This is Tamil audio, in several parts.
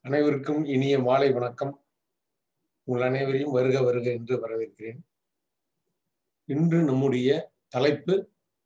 அனைவருக்கும் இனிய மாலை வணக்கம் உங்கள் அனைவரையும் வருக வருக என்று வரவேற்கிறேன் இன்று நம்முடைய தலைப்பு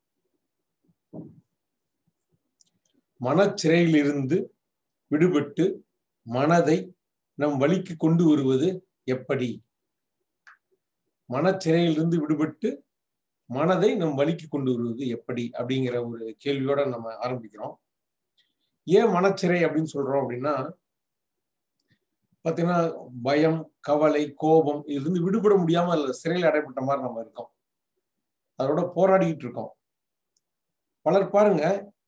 மனச்சிறையிலிருந்து விடுபட்டு மனதை நம் வழிக்கு கொண்டு வருவது எப்படி மனச்சிறையிலிருந்து விடுபட்டு மனதை நம் வழிக்கு கொண்டு வருவது எப்படி அப்படிங்கிற ஒரு கேள்வியோட நம்ம ஆரம்பிக்கிறோம் ஏன் மனச்சிறை அப்படின்னு சொல்றோம் அப்படின்னா பாத்தீங்கன்னா பயம் கவலை கோபம் இதுல இருந்து விடுபட முடியாம அதுல சிறையில் அடைப்பட்ட மாதிரி நம்ம இருக்கோம் அதோட போராடிக்கிட்டு இருக்கோம் பலர் பாருங்க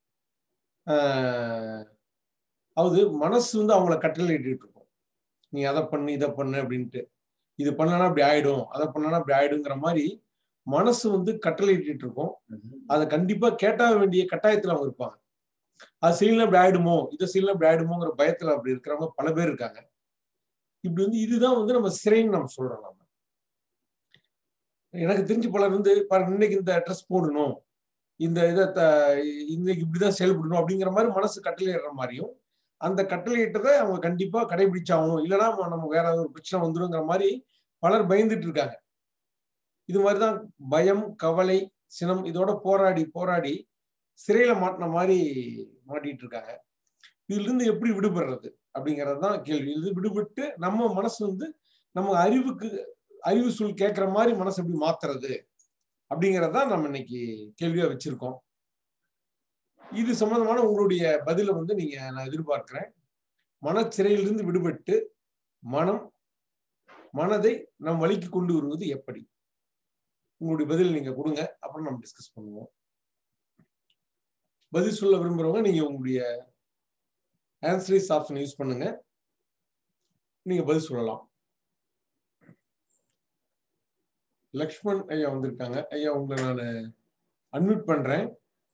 ஆஹ் அதாவது மனசு வந்து அவங்கள கட்டளையிட்டு இருக்கும் நீ அதை பண்ணு இதை பண்ணு அப்படின்ட்டு இது பண்ணனா அப்படி ஆயிடும் அதை பண்ணனா அப்படி ஆயிடுங்கிற மாதிரி மனசு வந்து கட்டளையிட்டு இருக்கும் அதை கண்டிப்பா கேட்டா வேண்டிய கட்டாயத்துல அவங்க இருப்பாங்க அது செய்யலாம் இப்படி ஆயிடுமோ இதை செய்யலாம் இப்படி ஆயிடுமோங்கிற பயத்துல அப்படி இருக்கிறவங்க பல பேர் இருக்காங்க இப்படி வந்து இதுதான் வந்து நம்ம சிறைன்னு நம்ம சொல்றோம் நம்ம எனக்கு தெரிஞ்சு பலர் வந்து பாருங்க இன்னைக்கு இந்த ட்ரெஸ் போடணும் இந்த இதை இன்னைக்கு இப்படிதான் செயல்படணும் அப்படிங்கிற மாதிரி மனசு கட்டளையிடுற மாதிரியும் அந்த கட்டளையிட்டதை அவங்க கண்டிப்பா கடைபிடிச்சாகணும் இல்லைன்னா நம்ம வேற ஒரு பிரச்சனை வந்துருங்கிற மாதிரி பலர் பயந்துட்டு இருக்காங்க இது மாதிரிதான் பயம் கவலை சினம் இதோட போராடி போராடி சிறையில மாட்டின மாதிரி மாட்டிட்டு இருக்காங்க இதுல இருந்து எப்படி விடுபடுறது அப்படிங்கிறது தான் கேள்வி இது விடுபட்டு நம்ம மனசு வந்து நம்ம அறிவுக்கு அறிவு சொல் கேட்கிற மாதிரி மனசு எப்படி மாத்துறது அப்படிங்கறதான் நம்ம இன்னைக்கு கேள்வியா வச்சிருக்கோம் இது சம்பந்தமான உங்களுடைய பதில வந்து நீங்க நான் எதிர்பார்க்கிறேன் மனச்சிறையிலிருந்து விடுபட்டு மனம் மனதை நம் வழிக்கு கொண்டு வருவது எப்படி உங்களுடைய பதில் நீங்க கொடுங்க அப்புறம் நம்ம டிஸ்கஸ் பண்ணுவோம் பதில் சொல்ல விரும்புறவங்க நீங்க உங்களுடைய ஆன்சரிஸ் ஆப்ஷன் யூஸ் பண்ணுங்க நீங்க பதில் சொல்லலாம் லக்ஷ்மண் ஐயா வந்திருக்காங்க ஐயா உங்களை நான் அன்மியூட் பண்றேன்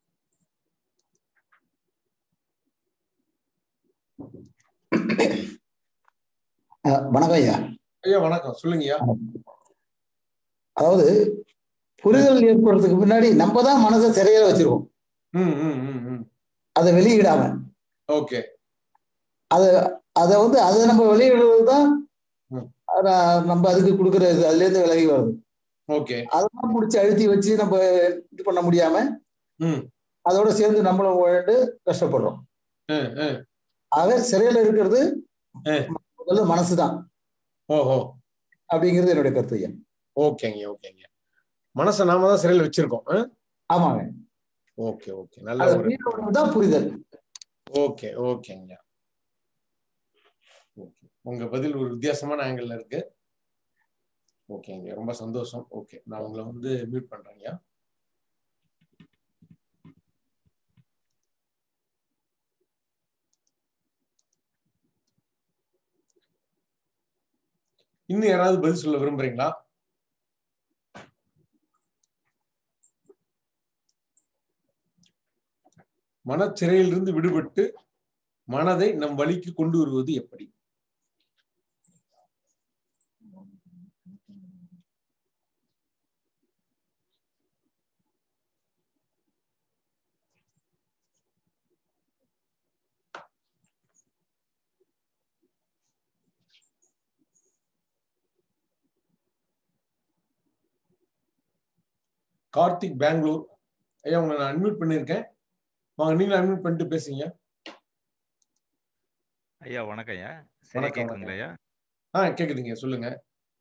வணக்கம் ஐயா ஐயா வணக்கம் சொல்லுங்கய்யா அதாவது புரிதல் ஏற்படுறதுக்கு முன்னாடி நம்ம தான் மனசை சிறையில வச்சிருக்கோம் ம் ம் ம் ம் அதை வெளியிடாம ஓகே அதை அதை வந்து அதை நம்ம வெளியிடுறது தான் ம். நம்ம அதுக்கு கொடுக்குற இது அதுல இருந்து விலகி வருது ஓகே அதெல்லாம் பிடிச்சி அழுத்தி வச்சு நம்ம இது பண்ண முடியாம ம் அதோட சேர்ந்து நம்மளும் உழண்டு கஷ்டப்படுறோம் ம், ம். ஆக சிறையில இருக்கிறது ம். முதல்ல மனசுதான் ஓஹோ அப்படிங்கிறது என்னுடைய கருத்து ஐயா ஓகேங்க ஓகேங்க மனசை நாம தான் சிறையில் வச்சிருக்கோம் ஆ? ஆமாங்க ஓகே ஓகே நல்ல அதை ஒரு மீறி தான் புரிதல் ஓகே ஓகேங்க ஓகே உங்க பதில் ஒரு வித்தியாசமான ஆங்கிள் இருக்கு ஓகேங்க ரொம்ப சந்தோஷம் ஓகே நான் உங்களை வந்து மியூட் பண்றேங்க இன்னும் யாராவது பதில் சொல்ல விரும்புறீங்களா மனச்சிறையிலிருந்து விடுபட்டு மனதை நம் வழிக்கு கொண்டு வருவது எப்படி கார்த்திக் பெங்களூர் ஐயா உங்களை நான் அன்மியூட் பண்ணியிருக்கேன் வாங்க நீங்களும் அன்மியூட் பண்ணிட்டு பேசுங்க ஐயா வணக்கம் ஐயா சரியா வணக்கம், கேக்குதுங்களா ஐயா ஆ கேக்குதுங்க சொல்லுங்க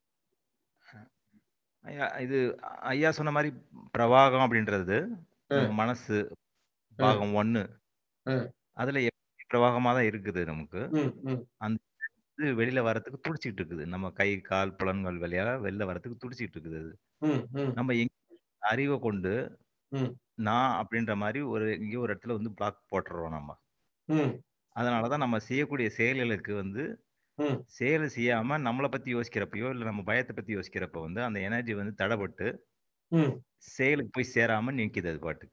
ஐயா இது ஐயா சொன்ன மாதிரி பிரவாகம் அப்படின்றது நம்ம மனசு பாகம் ஒண்ணு ம். அதுல எப்படி பிரவாகமா தான் இருக்குது நமக்கு ம் ம் இது வெளியில வரதுக்கு துடிச்சிட்டு இருக்குது நம்ம கை கால் புலன்கள் வழியா வெளில வரதுக்கு துடிச்சிட்டு இருக்குது அது ம் ம் நம்ம எங்க அறிவை கொண்டு ம். நான் அப்படின்ற மாதிரி ஒரு எங்கேயோ ஒரு இடத்துல வந்து பிளாக் போட்டுறோம் நம்ம ம் அதனாலதான் நம்ம செய்யக்கூடிய செயல்களுக்கு வந்து ம். செயல் செய்யாம நம்மளை பத்தி யோசிக்கிறப்பயோ இல்ல நம்ம பயத்தை பத்தி யோசிக்கிறப்ப வந்து அந்த எனர்ஜி வந்து தடைபட்டு ம் செயலுக்கு போய் சேராம நிக்குது அது பாட்டுக்கு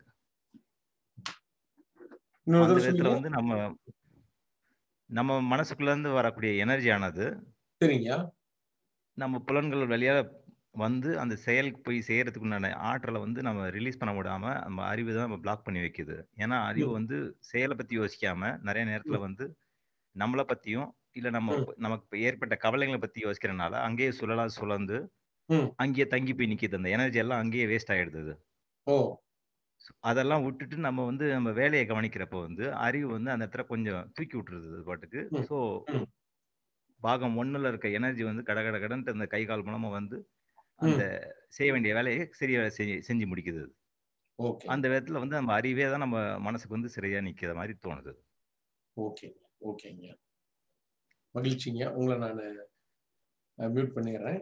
இன்னொரு அந்த தடவை விதத்துல சொல்லுங்க வந்து நம்ம நம்ம மனசுக்குள்ள இருந்து வரக்கூடிய எனர்ஜி ஆனது சரிங்க நம்ம புலன்கள் வழியா வந்து அந்த செயலுக்கு போய் செய்யறதுக்கு உண்டான ஆற்றலை வந்து நம்ம ரிலீஸ் பண்ண விடாம நம்ம அறிவு தான் நம்ம பிளாக் பண்ணி வைக்குது ஏன்னா அறிவு ம். வந்து செயலை பத்தி யோசிக்காம நிறைய நேரத்துல வந்து நம்மளை பத்தியும் இல்ல நம்ம ம். இப்ப- நமக்கு இப்ப ஏற்பட்ட கவலைகளை பத்தி யோசிக்கிறனால அங்கேயே சுழலா சுழந்து ம். அங்கேயே தங்கி போய் நிக்குது அந்த எனர்ஜி எல்லாம் அங்கேயே வேஸ்ட் ஆயிடுது அது. ஓ So, அதெல்லாம் விட்டுட்டு நம்ம வந்து நம்ம வேலையை கவனிக்கிறப்போ வந்து அறிவு வந்து அந்த இடத்துல கொஞ்சம் தூக்கி விட்டுருது அது பாட்டுக்கு ம். ஸோ ம். பாகம் ஒண்ணுல இருக்க எனர்ஜி வந்து கட கட கடன்ட்டு அந்த கை கால் மூலமா வந்து ம். அந்த செய்ய வேண்டிய வேலையை சரியா செஞ்சு செஞ்சு முடிக்குது அது. ஓகே அந்த விதத்துல வந்து நம்ம அறிவே தான் நம்ம மனசுக்கு வந்து சரியா நிக்கிற மாதிரி தோணுது ஓகேங்க ஓகேங்க மகிழ்ச்சிங்க உங்களை நான் மியூட் பண்ணிடுறேன்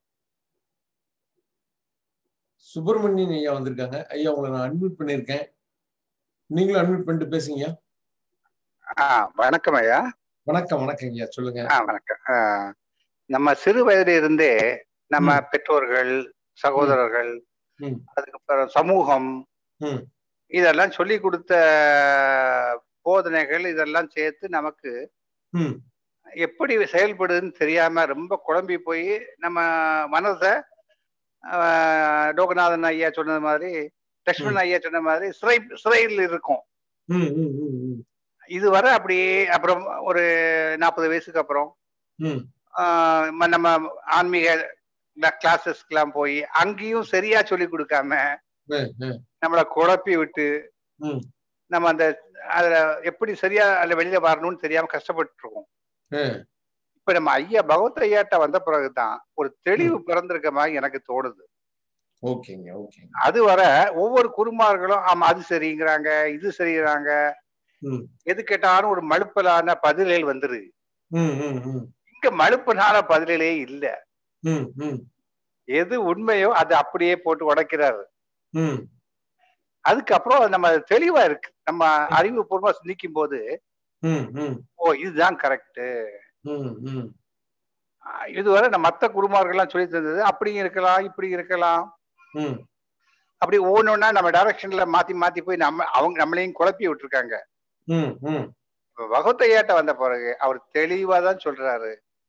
சுப்பிரமணியன் ஐயா வந்திருக்காங்க ஐயா உங்களை நான் அன்மியூட் பண்ணியிருக்கேன் நீங்களும் அன்மியூட் பண்ணிட்டு பேசுங்க ஆ வணக்கம் ஐயா வணக்கம் வணக்கம் ஐயா சொல்லுங்க ஆ வணக்கம் ஆ, நம்ம சிறு வயதில் இருந்தே நம்ம ம். பெற்றோர்கள் சகோதரர்கள் ம். அதுக்கப்புறம் சமூகம் ம். இதெல்லாம் சொல்லி கொடுத்த போதனைகள் இதெல்லாம் சேர்த்து நமக்கு ம் எப்படி செயல்படுதுன்னு தெரியாம ரொம்ப குழம்பி போய் நம்ம மனசை ஆ, லோகநாதன் ஐயா சொன்னது மாதிரி லட்சுமணன் ஐயா சொன்ன மாதிரி சிறை சிறையில் இருக்கும் ம் ம் ம் ம் இதுவரை அப்படியே அப்புறம் ஒரு நாற்பது வயசுக்கு அப்புறம் ம் ஆஹ் ம- நம்ம ஆன்மீக கிளாஸஸ்க்கெல்லாம் போய் அங்கேயும் சரியா சொல்லி கொடுக்காம ம், ம், நம்மளை குழப்பி விட்டு ம். நம்ம அந்த அதுல எப்படி சரியா அதுல வெளியில வரணும்னு தெரியாம கஷ்டப்பட்டு இருக்கோம் ம். இப்ப நம்ம ஐயா பகவத் ஐயாட்ட வந்த பிறகுதான் ஒரு தெளிவு பிறந்திருக்க மாதிரி எனக்கு தோணுது ஓகேங்க ஓகேங்க அது வர ஒவ்வொரு குருமார்களும் ஆமா அது சரிங்கிறாங்க இது சரிங்கிறாங்க ம். எது கேட்டாலும் ஒரு மழுப்பலான பதில்கள் வந்துருது ம் ம் ம் இங்க மழுப்பலான பதில்களே இல்ல ம் ம் எது உண்மையோ அது அப்படியே போட்டு உடைக்கிறாரு ம் அதுக்கப்புறம் நம்ம தெளிவா இருக்கு நம்ம அறிவுபூர்வமா சிந்திக்கும் போது ம் ம் ஓ இதுதான் கரெக்ட் ம் ம் இதுவரை நம்ம மத்த குருமார்கள்லாம் சொல்லி தந்தது அப்படி இருக்கலாம் இப்படி இருக்கலாம் ம் அப்படி ஒவ்வொன்றா நம்ம டைரக்ஷன்ல மாத்தி மாத்தி போய் நம்ம அவங்க நம்மளையும் குழப்பி விட்டுருக்காங்க ம் ம் இப்ப பகவத்தையாட்ட வந்த பிறகு அவர் தெளிவா தான் சொல்றாரு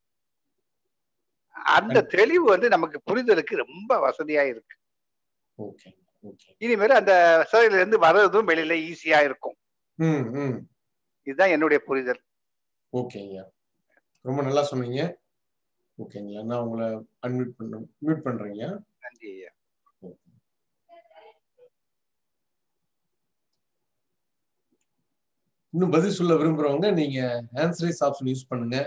அந்த தெளிவு வந்து நமக்கு புரிதலுக்கு ரொம்ப வசதியா இருக்கு ஓகே ஓகே இனிமேல் அந்த சிறையில இருந்து வர்றதும் வெளியில ஈஸியா இருக்கும் ம் ம் இதுதான் என்னுடைய புரிதல் ஓகேங்க ரொம்ப நல்லா சொன்னீங்க ஓகேங்களா நான் உங்களை அன்மியூட் பண்ண மியூட் பண்றேங்க நன்றி ஐயா இன்னும் பதில் சொல்ல விரும்புறவங்க நீங்க ஆன்சரைஸ் ஆப்ஷன் யூஸ் பண்ணுங்க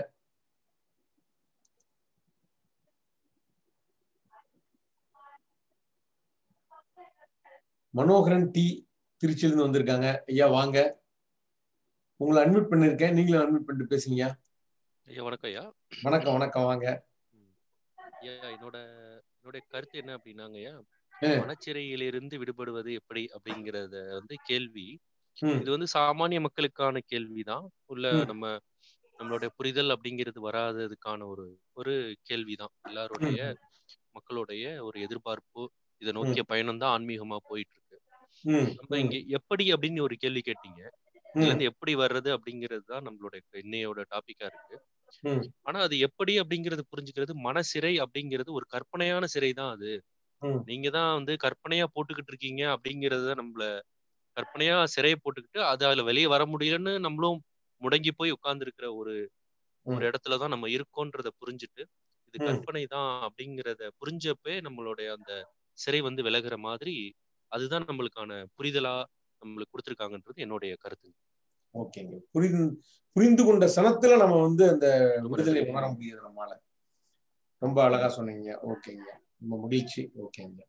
மனோகரன் டி திருச்சியிலிருந்து வந்திருக்காங்க ஐயா வாங்க உங்களை அன்மியூட் பண்ணிருக்கேன் நீங்களும் அன்மியூட் பண்ணிட்டு பேசுங்க ஐயா வணக்கம் ஐயா வணக்கம் வணக்கம் வாங்க ஐயா என்னோட என்னுடைய கருத்து என்ன அப்படின்னாங்க ஐயா ஆ. மனச்சிறையிலிருந்து விடுபடுவது எப்படி அப்படிங்கறத வந்து கேள்வி ம், இது வந்து சாமானிய மக்களுக்கான கேள்விதான் உள்ள ம். நம்ம நம்மளுடைய புரிதல் அப்படிங்கிறது வராததுக்கான ஒரு ஒரு கேள்விதான் எல்லாருடைய மக்களுடைய ஒரு எதிர்பார்ப்பு இதை நோக்கிய பயணம் தான் ஆன்மீகமா போயிட்டு இருக்கு ம், நம்ம இங்க எப்படி அப்படின்னு ஒரு கேள்வி கேட்டீங்க இதுல ம், இருந்து எப்படி வர்றது அப்படிங்கிறது தான் நம்மளுடைய இன்னையோட டாபிக்கா இருக்கு ம். ஆனா அது எப்படி அப்படிங்கறது புரிஞ்சுக்கிறது மனசிறை அப்படிங்கிறது ஒரு கற்பனையான சிறை தான் அது ம். நீங்க தான் வந்து கற்பனையா போட்டுக்கிட்டு இருக்கீங்க அப்படிங்கறத நம்மள கற்பனையா சிறையை போட்டுக்கிட்டு அது அதுல வெளியே வர முடியலன்னு நம்மளும் முடங்கி போய் உட்கார்ந்து இருக்கிற ஒரு ஒரு ம். இடத்துலதான் நம்ம இருக்கோன்றத புரிஞ்சுட்டு இது ம். கற்பனை தான் அப்படிங்கறத புரிஞ்சப்பே நம்மளுடைய அந்த சிறை வந்து விலகுற மாதிரி அதுதான் நம்மளுக்கான புரிதலா நம்மளுக்கு கொடுத்துருக்காங்கன்றது என்னுடைய கருத்து ஓகேங்க புரிந்து புரிந்து கொண்ட சனத்துல நம்ம வந்து அந்த ரொம்ப விடுதலை நன்றி. உணர முடியுது நம்மால ரொம்ப அழகா சொன்னீங்க ஓகேங்க ரொம்ப மகிழ்ச்சி ஓகேங்க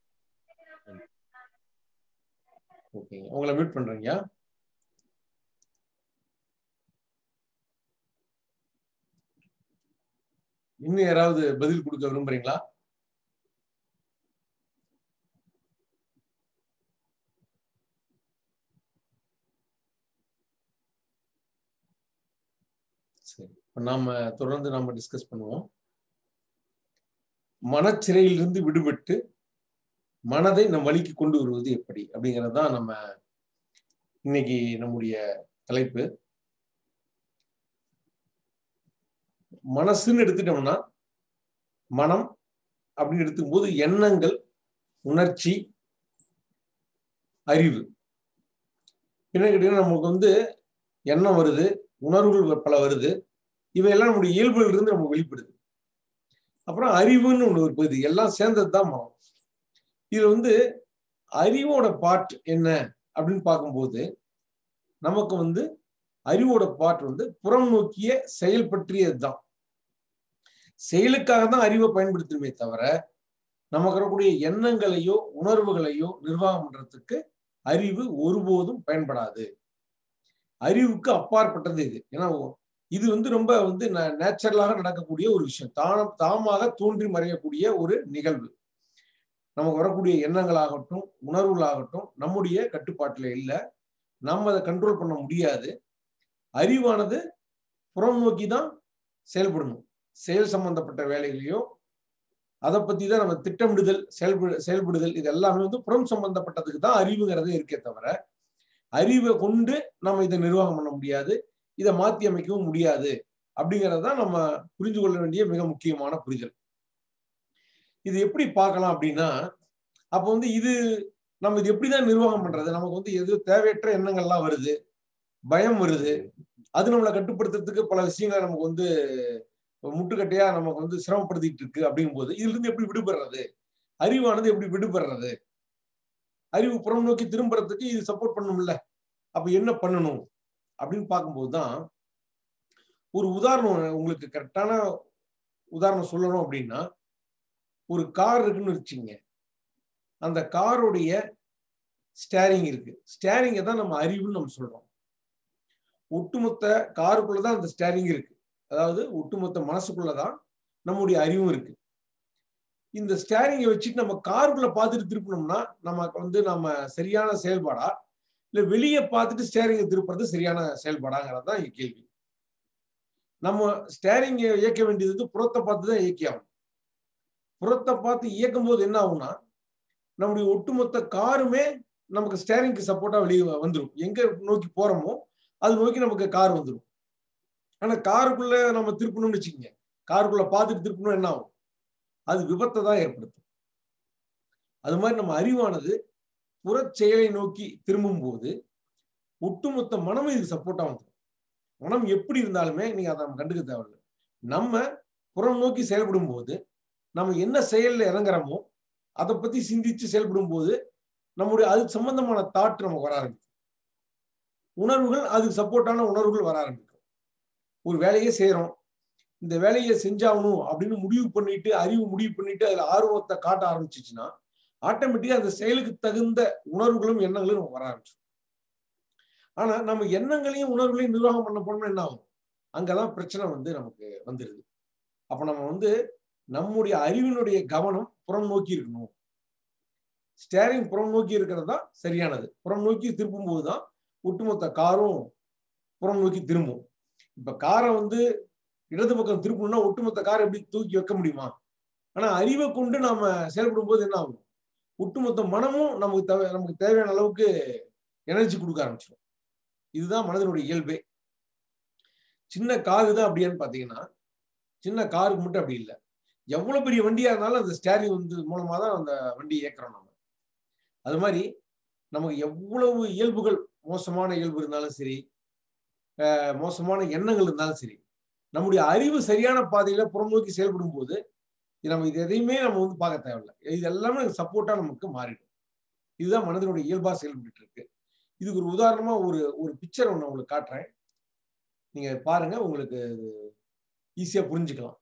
ஓகேங்க உங்களை மீட் பண்றீங்க இன்னும் யாராவது பதில் கொடுக்க விரும்புறீங்களா சரி இப்ப நாம தொடர்ந்து நாம டிஸ்கஸ் பண்ணுவோம் மனச்சிறையிலிருந்து விடுபட்டு மனதை நம் வழிக்கு கொண்டு வருவது எப்படி அப்படிங்கிறது தான் நம்ம இன்னைக்கு நம்முடைய தலைப்பு மனசுன்னு எடுத்துட்டோம்னா மனம் அப்படின்னு எடுத்துக்கும்போது எண்ணங்கள் உணர்ச்சி அறிவு என்ன கேட்டீங்கன்னா நமக்கு வந்து எண்ணம் வருது உணர்வுகள் பல வருது இவையெல்லாம் நம்முடைய இயல்புகள் இருந்து நமக்கு வெளிப்படுது அப்புறம் அறிவுன்னு ஒண்ணு ஒரு பகுதி எல்லாம் சேர்ந்தது தான் மனம் இதுல வந்து அறிவோட பார்ட் என்ன அப்படின்னு பார்க்கும்போது நமக்கு வந்து அறிவோட பார்ட் வந்து புறம் நோக்கிய செயல் பற்றியது தான் செயலுக்காக தான் அறிவை பயன்படுத்தணுமே தவிர நமக்கு வரக்கூடிய எண்ணங்களையோ உணர்வுகளையோ நிர்வாகம் பண்றதுக்கு அறிவு ஒருபோதும் பயன்படாது அறிவுக்கு அப்பாற்பட்டது இது ஏன்னா இது வந்து ரொம்ப வந்து நேச்சுரலாக நடக்கக்கூடிய ஒரு விஷயம் தானம் தாமாக தோன்றி மறையக்கூடிய ஒரு நிகழ்வு நமக்கு வரக்கூடிய எண்ணங்களாகட்டும் உணர்வுகளாகட்டும் நம்முடைய கட்டுப்பாட்டில் இல்லை நம்ம அதை கண்ட்ரோல் பண்ண முடியாது அறிவானது புறம் நோக்கி தான் செயல்படணும் செயல் சம்பந்தப்பட்ட வேலைகளையோ அதை பத்தி தான் நம்ம திட்டமிடுதல் செயல்படு செயல்படுதல் இது எல்லாமே வந்து புறம் சம்பந்தப்பட்டதுக்கு தான் அறிவுங்கிறதே இருக்கே தவிர அறிவை கொண்டு நம்ம இதை நிர்வாகம் பண்ண முடியாது இதை மாத்தி அமைக்கவும் முடியாது அப்படிங்கிறது தான் நம்ம புரிந்து கொள்ள வேண்டிய மிக முக்கியமான புரிதல் இது எப்படி பார்க்கலாம் அப்படின்னா அப்போ வந்து இது நம்ம இது எப்படிதான் நிர்வாகம் பண்றது நமக்கு வந்து எது தேவையற்ற எண்ணங்கள்லாம் வருது பயம் வருது அது நம்மளை கட்டுப்படுத்துறதுக்கு பல விஷயங்களை நமக்கு வந்து முட்டுக்கட்டையா நமக்கு வந்து சிரமப்படுத்திட்டு இருக்கு அப்படிங்கும் போது இதுல இருந்து எப்படி விடுபடுறது அறிவானது எப்படி விடுபடுறது அறிவு புறம் நோக்கி திரும்புறதுக்கு இது சப்போர்ட் பண்ணும்ல அப்ப என்ன பண்ணணும் அப்படின்னு பார்க்கும்போது தான் ஒரு உதாரணம் உங்களுக்கு கரெக்டான உதாரணம் சொல்லணும் அப்படின்னா ஒரு கார் இருக்குன்னு வச்சுங்க அந்த காருடைய ஸ்டேரிங் இருக்கு ஸ்டேரிங்கை தான் நம்ம அறிவுன்னு நம்ம சொல்றோம் ஒட்டுமொத்த காருக்குள்ளதான் அந்த ஸ்டேரிங் இருக்கு அதாவது ஒட்டுமொத்த மனசுக்குள்ளதான் நம்முடைய அறிவும் இருக்கு இந்த ஸ்டேரிங்கை வச்சுட்டு நம்ம காருக்குள்ள பார்த்துட்டு திருப்பினோம்னா நமக்கு வந்து நம்ம சரியான செயல்பாடா இல்ல வெளியே பார்த்துட்டு ஸ்டேரிங்கை திருப்புறது சரியான செயல்பாடாங்கிறது தான் இங்க கேள்வி நம்ம ஸ்டேரிங்கை இயக்க வேண்டியது வந்து புறத்தை பார்த்து தான் இயக்கி ஆகணும் புறத்தை பார்த்து இயக்கும் போது என்ன ஆகும்னா நம்முடைய ஒட்டுமொத்த காருமே நமக்கு ஸ்டேரிங்க்கு சப்போர்ட்டா வெளியே வந்துடும் எங்க நோக்கி போறோமோ அது நோக்கி நமக்கு கார் வந்துடும் ஆனா காருக்குள்ள நம்ம திருப்பணும்னு வச்சுக்கோங்க காருக்குள்ள பார்த்துட்டு திருப்பணும் என்ன ஆகும் அது விபத்தை தான் ஏற்படுத்தும் அது மாதிரி நம்ம அறிவானது புறச் செயலை நோக்கி திரும்பும் போது ஒட்டுமொத்த மனமும் இதுக்கு சப்போர்ட்டா வந்துடும் மனம் எப்படி இருந்தாலுமே நீங்க அதை நம்ம கண்டுக்க தேவையில்லை நம்ம புறம் நோக்கி செயல்படும் போது நம்ம என்ன செயல்ல இறங்குறோமோ அதை பத்தி சிந்திச்சு செயல்படும் போது நம்முடைய அது சம்பந்தமான தாட் நமக்கு வர ஆரம்பிக்கும் உணர்வுகள் அதுக்கு சப்போர்ட்டான உணர்வுகள் வர ஆரம்பிக்கும் ஒரு வேலையை செய்யறோம் இந்த வேலையை செஞ்சாகணும் அப்படின்னு முடிவு பண்ணிட்டு அறிவு முடிவு பண்ணிட்டு அதுல ஆர்வத்தை காட்ட ஆரம்பிச்சிச்சுன்னா ஆட்டோமேட்டிக்கா அந்த செயலுக்கு தகுந்த உணர்வுகளும் எண்ணங்களும் நமக்கு வர ஆரம்பிச்சிடும் ஆனா நம்ம எண்ணங்களையும் உணர்வுகளையும் நிர்வாகம் பண்ண போனோம்னா என்ன ஆகும் அங்கதான் பிரச்சனை வந்து நமக்கு வந்துருது அப்ப நம்ம வந்து நம்முடைய அறிவினுடைய கவனம் புறம் நோக்கி இருக்கணும் ஸ்டேரிங் புறம் நோக்கி இருக்கிறது தான் சரியானது புறம் நோக்கி திருப்பும் போதுதான் ஒட்டுமொத்த காரும் புறம் நோக்கி திரும்பும் இப்ப காரை வந்து இடது பக்கம் திருப்பணும்னா ஒட்டுமொத்த காரை எப்படி தூக்கி வைக்க முடியுமா ஆனா அறிவை கொண்டு நாம செயல்படும் போது என்ன ஆகும் ஒட்டுமொத்த மனமும் நமக்கு தேவை நமக்கு தேவையான அளவுக்கு எனர்ஜி கொடுக்க ஆரம்பிச்சிடும் இதுதான் மனதினுடைய இயல்பே சின்ன காரு தான் அப்படியான்னு பாத்தீங்கன்னா சின்ன காருக்கு மட்டும் அப்படி இல்லை எவ்வளவு பெரிய வண்டியா இருந்தாலும் அந்த ஸ்டேரிங் வந்து மூலமா தான் அந்த வண்டி இயக்குறோம் நம்ம அது மாதிரி நமக்கு எவ்வளவு இயல்புகள் மோசமான இயல்பு இருந்தாலும் சரி மோசமான எண்ணங்கள் இருந்தாலும் சரி நம்முடைய அறிவு சரியான பாதையில புறநோக்கி செயல்படும் போது நம்ம இது எதையுமே நம்ம வந்து பார்க்க தேவையில்லை இது எல்லாமே சப்போர்ட்டா நமக்கு மாறிடும் இதுதான் மனதினுடைய இயல்பா செயல்பட்டு இருக்கு இதுக்கு ஒரு உதாரணமா ஒரு ஒரு பிக்சர் ஒன்று உங்களுக்கு காட்டுறேன் நீங்க பாருங்க உங்களுக்கு ஈஸியா புரிஞ்சுக்கலாம்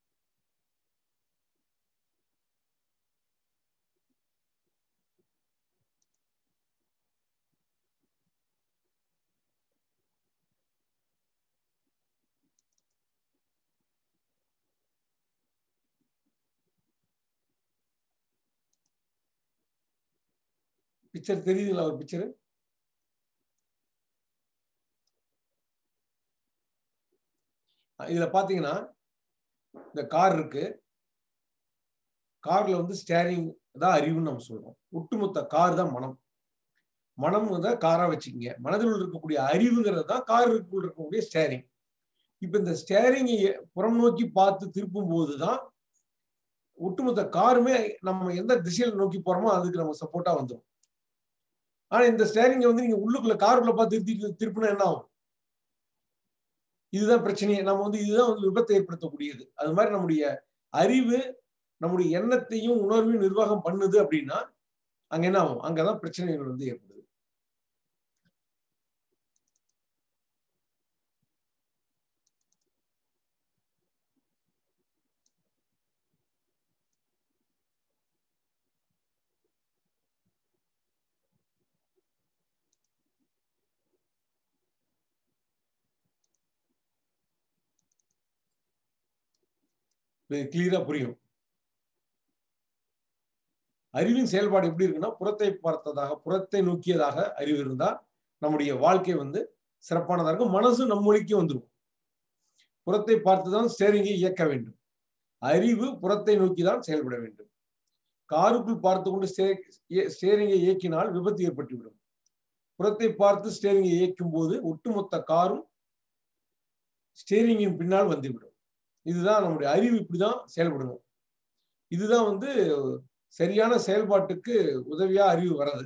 பிக்சர் தெரியுதுங்களா ஒரு பிக்சரு இதுல பாத்தீங்கன்னா இந்த கார் இருக்கு கார்ல வந்து ஸ்டேரிங் தான் அறிவுன்னு நம்ம சொல்றோம் ஒட்டுமொத்த கார் தான் மனம் மனம் தான் காரா வச்சுக்கோங்க மனதில் இருக்கக்கூடிய அறிவுங்கிறது தான் காருக்குள் இருக்கக்கூடிய ஸ்டேரிங் இப்ப இந்த ஸ்டேரிங்கை புறம் நோக்கி பார்த்து திருப்பும் போதுதான் ஒட்டுமொத்த காருமே நம்ம எந்த திசையில நோக்கி போறோமோ அதுக்கு நம்ம சப்போர்ட்டா வந்துடும் ஆனா இந்த ஸ்டேரிங்கை வந்து நீங்க உள்ளுக்குள்ள காருக்குள்ள பார்த்து திருப்பி திருப்பினா என்ன ஆகும் இதுதான் பிரச்சனையே நம்ம வந்து இதுதான் வந்து விபத்தை ஏற்படுத்தக்கூடியது அது மாதிரி நம்முடைய அறிவு நம்முடைய எண்ணத்தையும் உணர்வையும் நிர்வாகம் பண்ணுது அப்படின்னா அங்க என்ன ஆகும் அங்கதான் பிரச்சனைகள் வந்து ஏற்படுது கிளியரா புரியும் அறிவின் செயல்பாடு எப்படி இருக்குன்னா புறத்தை பார்த்ததாக புறத்தை நோக்கியதாக அறிவு இருந்தா நம்முடைய வாழ்க்கை வந்து சிறப்பானதா இருக்கும் மனசு நம்ம மொழிக்கு வந்துடும் புறத்தை பார்த்துதான் ஸ்டேரிங்கை இயக்க வேண்டும் அறிவு புறத்தை நோக்கி தான் செயல்பட வேண்டும் காருக்குள் பார்த்து கொண்டு ஸ்டேரிங்கை இயக்கினால் விபத்து ஏற்பட்டுவிடும் புறத்தை பார்த்து ஸ்டேரிங்கை இயக்கும் போது ஒட்டுமொத்த காரும் ஸ்டேரிங்கின் பின்னால் வந்துவிடும் இதுதான் நம்முடைய அறிவு இப்படிதான் செயல்படணும் இதுதான் வந்து சரியான செயல்பாட்டுக்கு உதவியா அறிவு வர்றது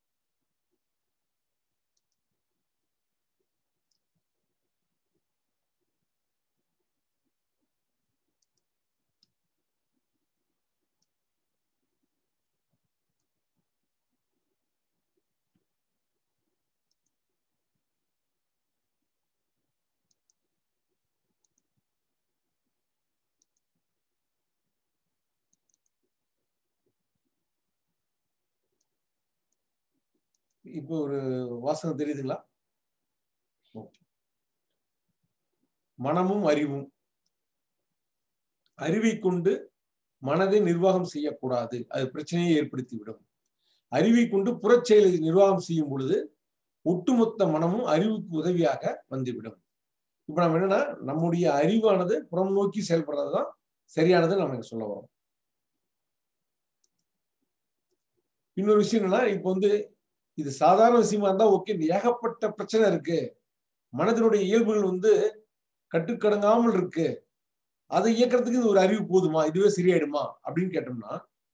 இப்போ ஒரு வாசகம் தெரியுதுங்களா மனமும் அறிவும் அறிவை கொண்டு மனதை நிர்வாகம் செய்யக்கூடாது அது பிரச்சனையை ஏற்படுத்திவிடும் அறிவை கொண்டு புறச்செயலை நிர்வாகம் செய்யும் பொழுது ஒட்டுமொத்த மனமும் அறிவுக்கு உதவியாக வந்துவிடும் இப்ப நம்ம என்னன்னா நம்முடைய அறிவானது புறம் நோக்கி செயல்படுறதுதான் சரியானது நம்ம சொல்ல வரோம் இன்னொரு விஷயம் என்னன்னா இப்ப வந்து இது சாதாரண விஷயமா இருந்தா ஓகே இந்த ஏகப்பட்ட பிரச்சனை இருக்கு மனதினுடைய இயல்புகள் வந்து கட்டுக்கடங்காமல் இருக்கு அதை இயக்கிறதுக்கு இது ஒரு அறிவு போதுமா இதுவே சரியாயிடுமா அப்படின்னு கேட்டோம்னா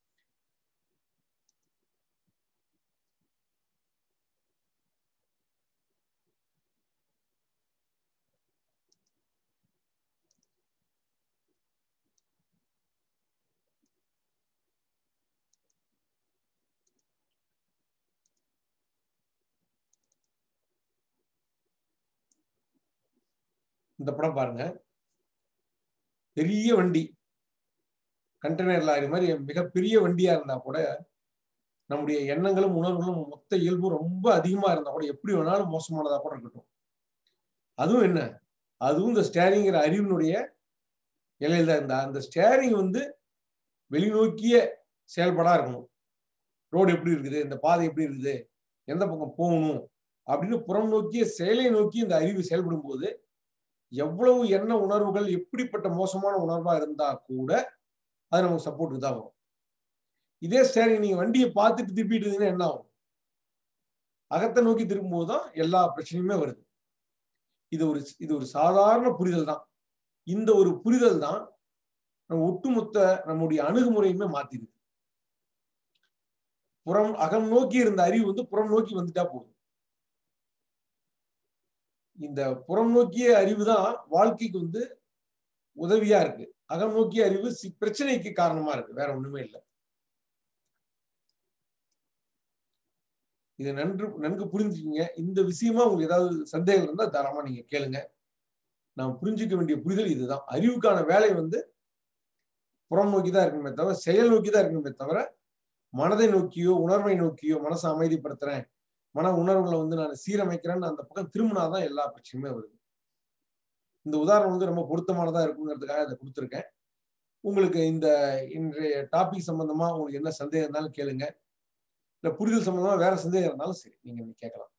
இந்த படம் பாருங்க பெரிய வண்டி கண்டெய்னர் லாரி மாதிரி மிகப்பெரிய வண்டியா இருந்தா கூட நம்முடைய எண்ணங்களும் உணர்வுகளும் மொத்த இயல்பும் ரொம்ப அதிகமா இருந்தா கூட எப்படி வேணாலும் மோசமானதா கூட இருக்கட்டும் அதுவும் என்ன அதுவும் இந்த ஸ்டேரிங்கிற அறிவினுடைய எல்லையில் தான் இருந்தா அந்த ஸ்டேரிங் வந்து வெளிநோக்கிய செயல்பாடா இருக்கணும் ரோடு எப்படி இருக்குது இந்த பாதை எப்படி இருக்குது எந்த பக்கம் போகணும் அப்படின்னு புறம் நோக்கிய செயலை நோக்கி இந்த அறிவு செயல்படும் போது எவ்வளவு என்ன உணர்வுகள் எப்படிப்பட்ட மோசமான உணர்வா இருந்தா கூட அது நமக்கு சப்போர்ட்டுக்கு தான் வரும் இதே ஸ்டேரிங் நீங்க வண்டியை பார்த்துட்டு திருப்பிட்டு இருந்தீங்கன்னா என்ன ஆகும் அகத்தை நோக்கி திரும்பும்போது தான் எல்லா பிரச்சனையுமே வருது இது ஒரு இது ஒரு சாதாரண புரிதல் தான் இந்த ஒரு புரிதல் தான் நம்ம ஒட்டுமொத்த நம்முடைய அணுகுமுறையுமே மாத்திடுது புறம் அகம் நோக்கி இருந்த அறிவு வந்து புறம் நோக்கி வந்துட்டா போதும் இந்த புறம் நோக்கிய அறிவு தான் வாழ்க்கைக்கு வந்து உதவியா இருக்கு அகம் நோக்கிய அறிவு பிரச்சனைக்கு காரணமா இருக்கு வேற ஒண்ணுமே இல்லை இதை நன்று நன்கு புரிஞ்சுக்கீங்க இந்த விஷயமா உங்களுக்கு ஏதாவது சந்தேகம் இருந்தா தாராளமா நீங்க கேளுங்க நாம் புரிஞ்சுக்க வேண்டிய புரிதல் இதுதான் அறிவுக்கான வேலை வந்து புறம் நோக்கி தான் இருக்கணுமே தவிர செயல் நோக்கி தான் இருக்கணுமே தவிர மனதை நோக்கியோ உணர்வை நோக்கியோ மனசை அமைதிப்படுத்துறேன் மன உணர்வுகளை வந்து நான் சீரமைக்கிறேன்னு அந்த பக்கம் திரும்பினாதான் எல்லா பிரச்சனையுமே வருது இந்த உதாரணம் வந்து ரொம்ப பொருத்தமானதா இருக்குங்கிறதுக்காக அதை கொடுத்துருக்கேன் உங்களுக்கு இந்த இன்றைய டாபிக் சம்பந்தமா உங்களுக்கு என்ன சந்தேகம் இருந்தாலும் கேளுங்க இல்ல புரிதல் சம்பந்தமா வேற சந்தேகம் இருந்தாலும் சரி நீங்க கேட்கலாம்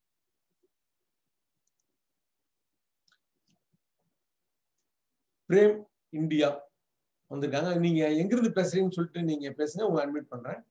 பிரேம் இந்தியா வந்திருக்காங்க நீங்க எங்கிருந்து பேசுறீங்கன்னு சொல்லிட்டு நீங்க பேசுங்க உங்களை அட்மிட் பண்றேன்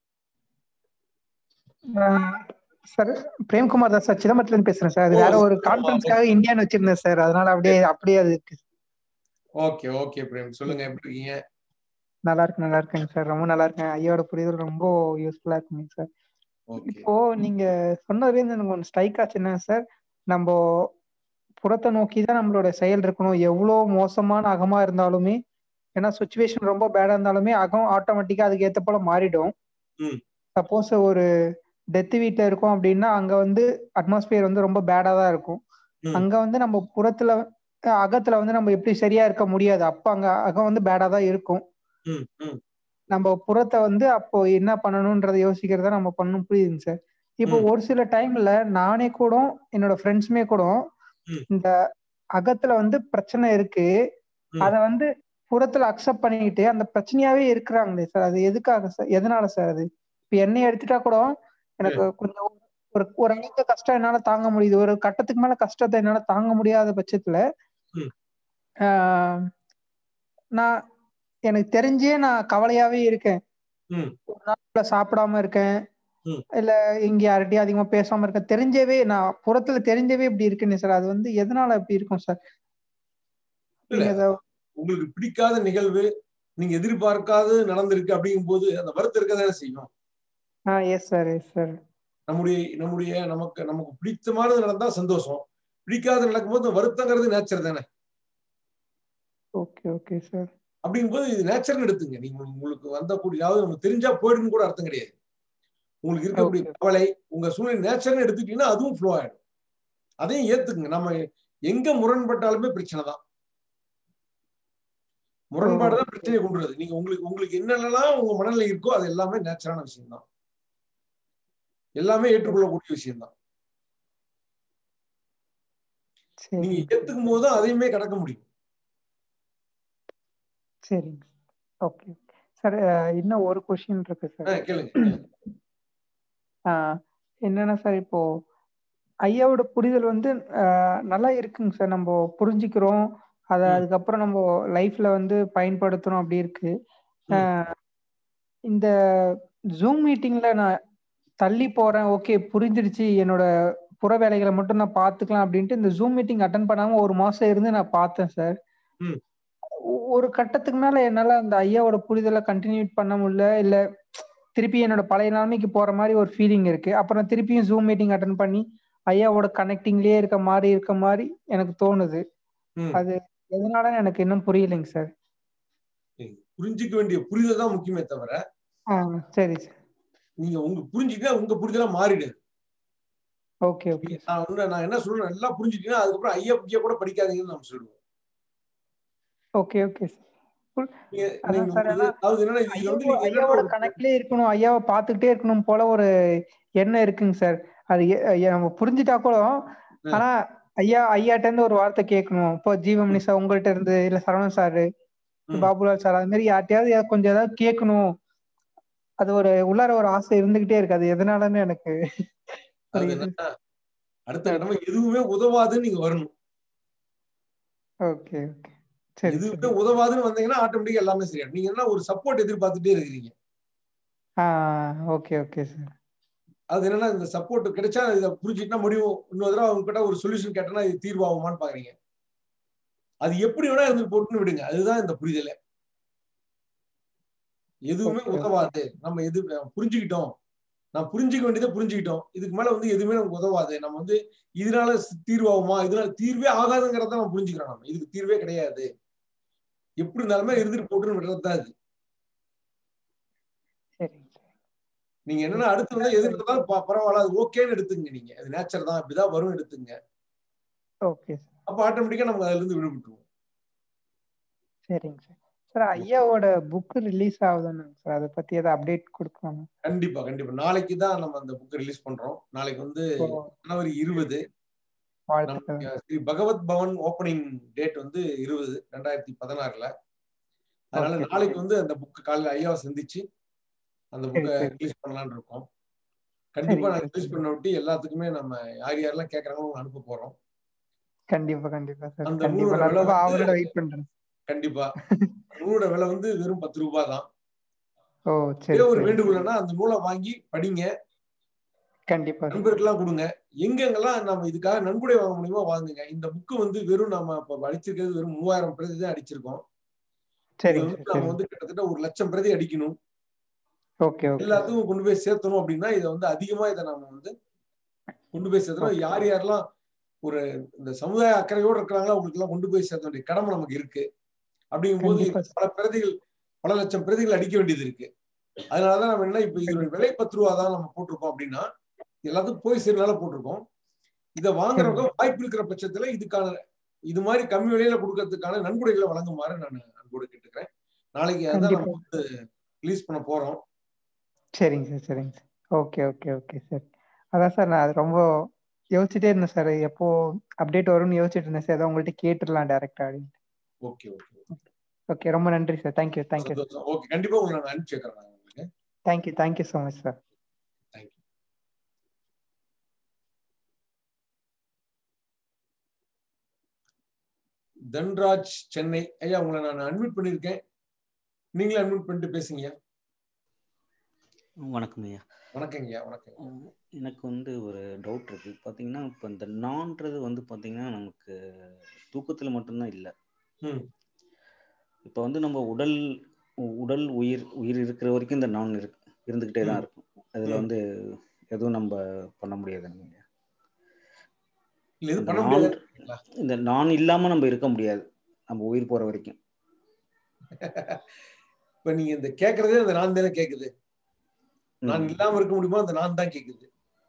சார் பிரேம்குமார் தான் சார் சிதம்பரத்துல இருந்து பேசுறேன் சார் அது வேற ஒரு கான்ஃபரன்ஸ்க்காக இந்தியான்னு வச்சிருந்தேன் சார் அதனால அப்படியே அப்படியே அது இருக்கு ஓகே ஓகே பிரேம் சொல்லுங்க எப்படி இருக்கீங்க நல்லா இருக்கு நல்லா இருக்கேங்க சார் ரொம்ப நல்லா இருக்கேன் ஐயாவோட புரிதல் ரொம்ப யூஸ்ஃபுல்லா இருக்குங்க சார் இப்போ நீங்க சொன்னதுலேருந்து எனக்கு ஒன்று ஸ்ட்ரைக் ஆச்சு என்ன சார் நம்ம புறத்தை நோக்கி தான் நம்மளோட செயல் இருக்கணும் எவ்வளோ மோசமான அகமா இருந்தாலுமே ஏன்னா சுச்சுவேஷன் ரொம்ப பேடா இருந்தாலுமே அகம் ஆட்டோமேட்டிக்கா அதுக்கு ஏத்த போல மாறிடும் ம். சப்போஸ் ஒரு டெத் வீட்ல இருக்கோம் அப்படின்னா அங்க வந்து அட்மாஸ்பியர் வந்து ரொம்ப பேடா தான் இருக்கும் ம். அங்க வந்து நம்ம புறத்துல அஹ் அகத்துல வந்து நம்ம எப்படி சரியா இருக்க முடியாது அப்ப அங்க அகம் வந்து பேடா தான் இருக்கும் ம், ம், நம்ம புறத்தை வந்து அப்போ என்ன பண்ணணும்ன்றத யோசிக்கிறத நம்ம பண்ணணும் புரியுதுங்க சார் இப்போ ம். ஒரு சில டைம்ல நானே கூட என்னோட ஃப்ரெண்ட்ஸுமே கூட ம். இந்த அகத்துல வந்து பிரச்சனை இருக்கு ம். அத வந்து புறத்துல அக்செப்ட் பண்ணிக்கிட்டு அந்த பிரச்சனையாவே இருக்கிறாங்களே சார் அது எதுக்காக சார் எதனால சார் அது இப்ப என்னைய எடுத்துட்டா கூட எனக்கு கொஞ்சம் ஒரு ஒரு அளவுக்கு கஷ்டம் என்னால தாங்க முடியுது ஒரு கட்டத்துக்கு மேல கஷ்டத்தை என்னால தாங்க முடியாத பட்சத்துல ம். ஆஹ் நான் எனக்கு தெரிஞ்சே நான் கவலையாவே இருக்கேன் ம். ஒரு நாள் சாப்பிடாம இருக்கேன் ம். இல்ல இங்க யார்கிட்டயும் அதிகமா பேசாம இருக்கேன் தெரிஞ்சவே நான் புறத்துல தெரிஞ்சவே இப்படி இருக்குன்னு சார் அது வந்து எதனால இப்படி இருக்கும் சார் இல்ல. நீங்க அத- உங்களுக்கு பிடிக்காத நிகழ்வு நீங்க எதிர்பார்க்காது நடந்திருக்கு அப்படிங்கும் போது அந்த வருத்தம் இருக்க தானே செய்யும் ஆ எஸ் சார் எஸ் சார் நம்முடைய நம்முடைய நமக்கு நமக்கு பிடித்தமானது நடந்தா சந்தோஷம் பிடிக்காத நடக்கும்போது அந்த வருத்தங்கிறது நேச்சர் தானே ஓகே ஓகே சார் அப்படிங்கும்போது இது நேச்சர்னு எடுத்துங்க நீங்க உங்களுக்கு வந்தக்கூடிய அதாவது நமக்கு தெரிஞ்சா போயிடுன்னு கூட அர்த்தம் கிடையாது உங்களுக்கு இருக்கக்கூடிய Okay. கவலை உங்க சூழ்நிலை நேச்சர்னு எடுத்துக்கிட்டீங்கன்னா அதுவும் ஃப்ளோ ஆயிடும் அதையும் ஏத்துக்குங்க நம்ம எங்க முரண்பட்டாலுமே பிரச்சனை தான் முரண்பாடு தான் பிரச்சனையை கொண்டு வருது நீங்க உங்களுக்கு உங்களுக்கு என்னென்னலாம் உங்க மனநிலை இருக்கோ அது எல்லாமே நேச்சரான விஷயம் தான் எல்லாமே ஏற்றுக்கொள்ளக்கூடிய விஷயம் தான் சரி நீங்க ஏத்துக்கும் போது தான் அதையுமே கடக்க முடியும் சரிங்க ஓகே சார் இன்னும் ஒரு கொஸ்டின் இருக்கு ஆ, சார் கேளுங்க கேளுங்க. ஆஹ் என்னன்னா சார் இப்போ ஐயாவோட புரிதல் வந்து ஆஹ் நல்லா இருக்குங்க சார் நம்ம புரிஞ்சுக்கிறோம் அதை ம். அதுக்கப்புறம் நம்ம லைஃப்ல வந்து பயன்படுத்துறோம் அப்படி இருக்கு ம். ஆஹ் இந்த ஜூம் மீட்டிங்ல நான் தள்ளி போறேன் ஓகே புரிஞ்சிருச்சு என்னோட புற வேலைகளை மட்டும் நான் பார்த்துக்கலாம் அப்படின்ட்டு இந்த ஜூம் மீட்டிங் அட்டன் பண்ணாம ஒரு மாசம் இருந்து நான் பார்த்தேன் சார் ம். ஒ- ஒரு கட்டத்துக்கு மேல என்னால அந்த ஐயாவோட புரிதலை கண்டினியூ பண்ண முடியல இல்ல திருப்பி என்னோட பழைய நிலைமைக்கு போற மாதிரி ஒரு ஃபீலிங் இருக்கு அப்புறம் திருப்பியும் ஜூம் மீட்டிங் அட்டன் பண்ணி ஐயாவோட கனெக்டிங்லயே இருக்க மாதிரி இருக்க மாதிரி எனக்கு தோணுது ம். அது எதனாலன்னு எனக்கு இன்னும் புரியலைங்க சார் புரிஞ்சுக்க வேண்டிய புரிதல் தான் முக்கியமே தவிர ஆ சரி சார் நீங்க உங்க புரிஞ்சுக்கிட்டா உங்க புரிதலா மாறிடுது ஓகே ஓகே நான் வந்து நான் என்ன சொல்றேன் நல்லா புரிஞ்சுட்டீங்கன்னா அதுக்கப்புறம் ஐயா புக்கிய கூட படிக்காதீங்கன்னு நம்ம சொல்லுவோம் ஓகே ஓகே சார் நீங்க அதான் நீங்க சார், உங்களுக்கு- அதாவது என்னன்னா இதுல வந்து ஐயாவோ- நீங்க என்னன்னா ஐயாவோட ஒரு- கணக்குலயே இருக்கணும் ஐயாவை பார்த்துக்கிட்டே இருக்கணும் போல ஒரு எண்ணம் இருக்குங்க சார் அது எ- ஐயா நம்ம புரிஞ்சுட்டா கூட ஆனா ஐயா ஐயாட்ட இருந்து ஒரு வார்த்தை கேட்கணும் இப்போ ஜீவமணி சார் உங்கள்ட்ட இருந்து இல்ல சரவணன் சார் ம். பாபுலால் சார் அது மாதிரி யார்ட்டையாவது ஏதாவது கொஞ்சம் ஏதாவது கேட்கணும் அது ஒரு உள்ளார ஒரு ஆசை இருந்துகிட்டே இருக்கு அது எதனாலன்னு எனக்கு அது புரியுது என்னன்னா அடுத்த கடமை எதுவுமே உதவாதுன்னு நீங்க வரணும் ஓகே ஓகே சரி எதுவுமே சரி உதவாதுன்னு வந்தீங்கன்னா ஆட்டோமேட்டிக்கா எல்லாமே சரியா நீங்க என்ன ஒரு சப்போர்ட் எதிர்பார்த்துட்டே இருக்கிறீங்க ஆ ஓகே ஓகே சார் அது என்னன்னா இந்த சப்போர்ட் கிடைச்சா இதை புரிஞ்சுக்கிட்டா முடியும் இன்னொரு தடவை அவங்க கிட்ட ஒரு சொல்யூஷன் கேட்டனா இது தீர்வாகுமான்னு பாக்குறீங்க அது எப்படி வேணா இருந்து போட்டுன்னு விடுங்க அதுதான் இந்த புரிதலே எதுவுமே Okay. உதவாது நம்ம எது புரிஞ்சுக்கிட்டோம் நான் புரிஞ்சுக்க வேண்டியதை புரிஞ்சுக்கிட்டோம் இதுக்கு மேல வந்து எதுவுமே நமக்கு உதவாது நம்ம வந்து இதனால சி- தீர்வாகுமா இதனால தீர்வே ஆகாதுங்கிறத நம்ம புரிஞ்சுக்கிறோம் நம்ம இதுக்கு தீர்வே கிடையாது எப்படி இருந்தாலுமே இருந்துட்டு போட்டுன்னு விடுறது தான் இது சரிங்க சார் நீங்க என்னன்னா அடுத்து வந்து எது இருந்தாலும் ப- பரவாயில்ல அது ஓகேன்னு எடுத்துங்க நீங்க அது நேச்சர் தான் இப்படிதான் வரும் எடுத்துங்க ஓகே சார் அப்ப ஆட்டோமேட்டிக்கா நம்ம அதுல இருந்து விடுபட்டுருவோம் சரிங்க சார் சார் ஐயாவோட புக் ரிலீஸ் ஆகுதுன்னு சார் அதை பத்தி ஏதாவது அப்டேட் கொடுக்கலாமா கண்டிப்பா கண்டிப்பா நாளைக்கு தான் நம்ம அந்த புக் ரிலீஸ் பண்றோம் நாளைக்கு வந்து ஓ, ஜனவரி இருபது வாழ்த்துக்கள் நம்ம ஸ்ரீ பகவத் பவன் ஓப்பனிங் டேட் வந்து இருபது ரெண்டாயிரத்தி பதினாறுல அதனால Okay. நாளைக்கு வந்து அந்த புக் காலையில ஐயாவை சந்திச்சு அந்த சரி, புக்கை சரி. ரிலீஸ் பண்ணலாம்னு இருக்கோம் கண்டிப்பா சரிங்க நாங்க சார். ரிலீஸ் பண்ண விட்டு எல்லாத்துக்குமே நம்ம யார் யாரெல்லாம் கேட்கறாங்களோ அனுப்ப போறோம் கண்டிப்பா கண்டிப்பா சார் அந்த கண்டிப்பா நூலோட நான் விலை ரொம்ப வந்து- ஆவலோட வெயிட் பண்றேன் கண்டிப்பா நூலோட விலை வந்து வெறும் பத்து ரூபாய் தான் ஓ சரி ஒரே ஒரு சரி வேண்டுகோள்னா அந்த நூலை வாங்கி படிங்க கண்டிப்பா சார் நண்பருக்கெல்லாம் கொடுங்க எங்கெங்கெல்லாம் நம்ம இதுக்காக நன்கொடை வாங்க முடியுமோ வாங்குங்க இந்த புக்கு வந்து வெறும் நம்ம இப்ப அடிச்சிருக்கிறது வெறும் மூவாயிரம் பிரதி தான் அடிச்சிருக்கோம் இது சரிங்க வந்து சார் நம்ம சரி வந்து கிட்டத்தட்ட ஒரு லட்சம் பிரதி அடிக்கணும் ஓகே ஓகே எல்லாத்துக்கும் கொண்டு போய் சேர்த்தணும் அப்படின்னா இதை வந்து அதிகமா இதை நம்ம வந்து கொண்டு போய் சேர்த்தணும் Okay. யார் யாரெல்லாம் ஒரு இந்த சமுதாய அக்கறையோடு இருக்கிறாங்களா அவங்களுக்கு எல்லாம் கொண்டு போய் சேர்த்த வேண்டிய கடமை நமக்கு இருக்கு அப்படிங்கும் போது கண்டிப்பா சார். பல பிரதிகள் பல லட்சம் பிரதிகள் அடிக்க வேண்டியது இருக்கு அதனாலதான் நம்ம என்ன இப்ப இதோட விலை பத்து ரூபா தான் நம்ம போட்டிருக்கோம் அப்படின்னா எல்லாத்துக்கும் போய் சேர்னால போட்டிருக்கோம் இதை வாங்குறவங்க வாய்ப்பு இருக்கிற பட்சத்துல இதுக்கான இது மாதிரி கம்மி விலையில கொடுக்கறதுக்கான நன்கொடைகளை வழங்குமாறு நான் அன்போடு கேட்டுக்கிறேன் நாளைக்கு அதான் நம்ம வந்து ரிலீஸ் பண்ண போறோம் சரிங்க சார் சரிங்க sir okay okay okay sir அதான் சார் நான் அது ரொம்ப யோசிச்சுட்டே இருந்தேன் சார் எப்போ அப்டேட் வரும்னு யோசிச்சுட்டு இருந்தேன் சார் அதான் உங்கள்கிட்ட கேட்டுடலாம் டேரக்டா அப்படின்னு ஓகே ஓகே ஓகே ரொம்ப நன்றி சார் தேங்க்யூ தேங்க்யூ சந்தோஷம் ஓகே கண்டிப்பா உங்களை நான் அனுப்பிச்சு வைக்கிறேன் நான் உங்களுக்கு thank you thank you so much sir thank you Dhanraj Chennai ஐயா உங்களை நான் அட்மிட் பண்ணியிருக்கேன் நீங்களே அட்மிட் பண்ணிட்டு பேசுங்கய்யா வணக்கம் ஐயா வணக்கங்கய்யா வணக்கம் அஹ் எனக்கு வந்து ஒரு டவுட் இருக்கு பார்த்தீங்கன்னா இப்போ இந்த நான்றது வந்து பார்த்தீங்கன்னா நமக்கு தூக்கத்தில் மட்டும்தான் இல்லை ம் இப்போ வந்து நம்ம உடல் உடல் உயிர் உயிர் இருக்கிற வரைக்கும் இந்த நான் இருக்கு இருந்துக்கிட்டே தான் ம். இருக்கும் அதில் ம். வந்து எதுவும் நம்ம பண்ண முடியாதுங்க இல்ல இது இந்த பண்ண நான் முடியாது இந்த நான் இல்லாமல் நம்ம இருக்க முடியாது நம்ம உயிர் போகிற வரைக்கும் இப்ப நீங்க இந்த கேக்குறதே அந்த நான் தானே கேக்குது நான் ம். இல்லாம இருக்க முடியுமா அந்த நான் தான் கேக்குது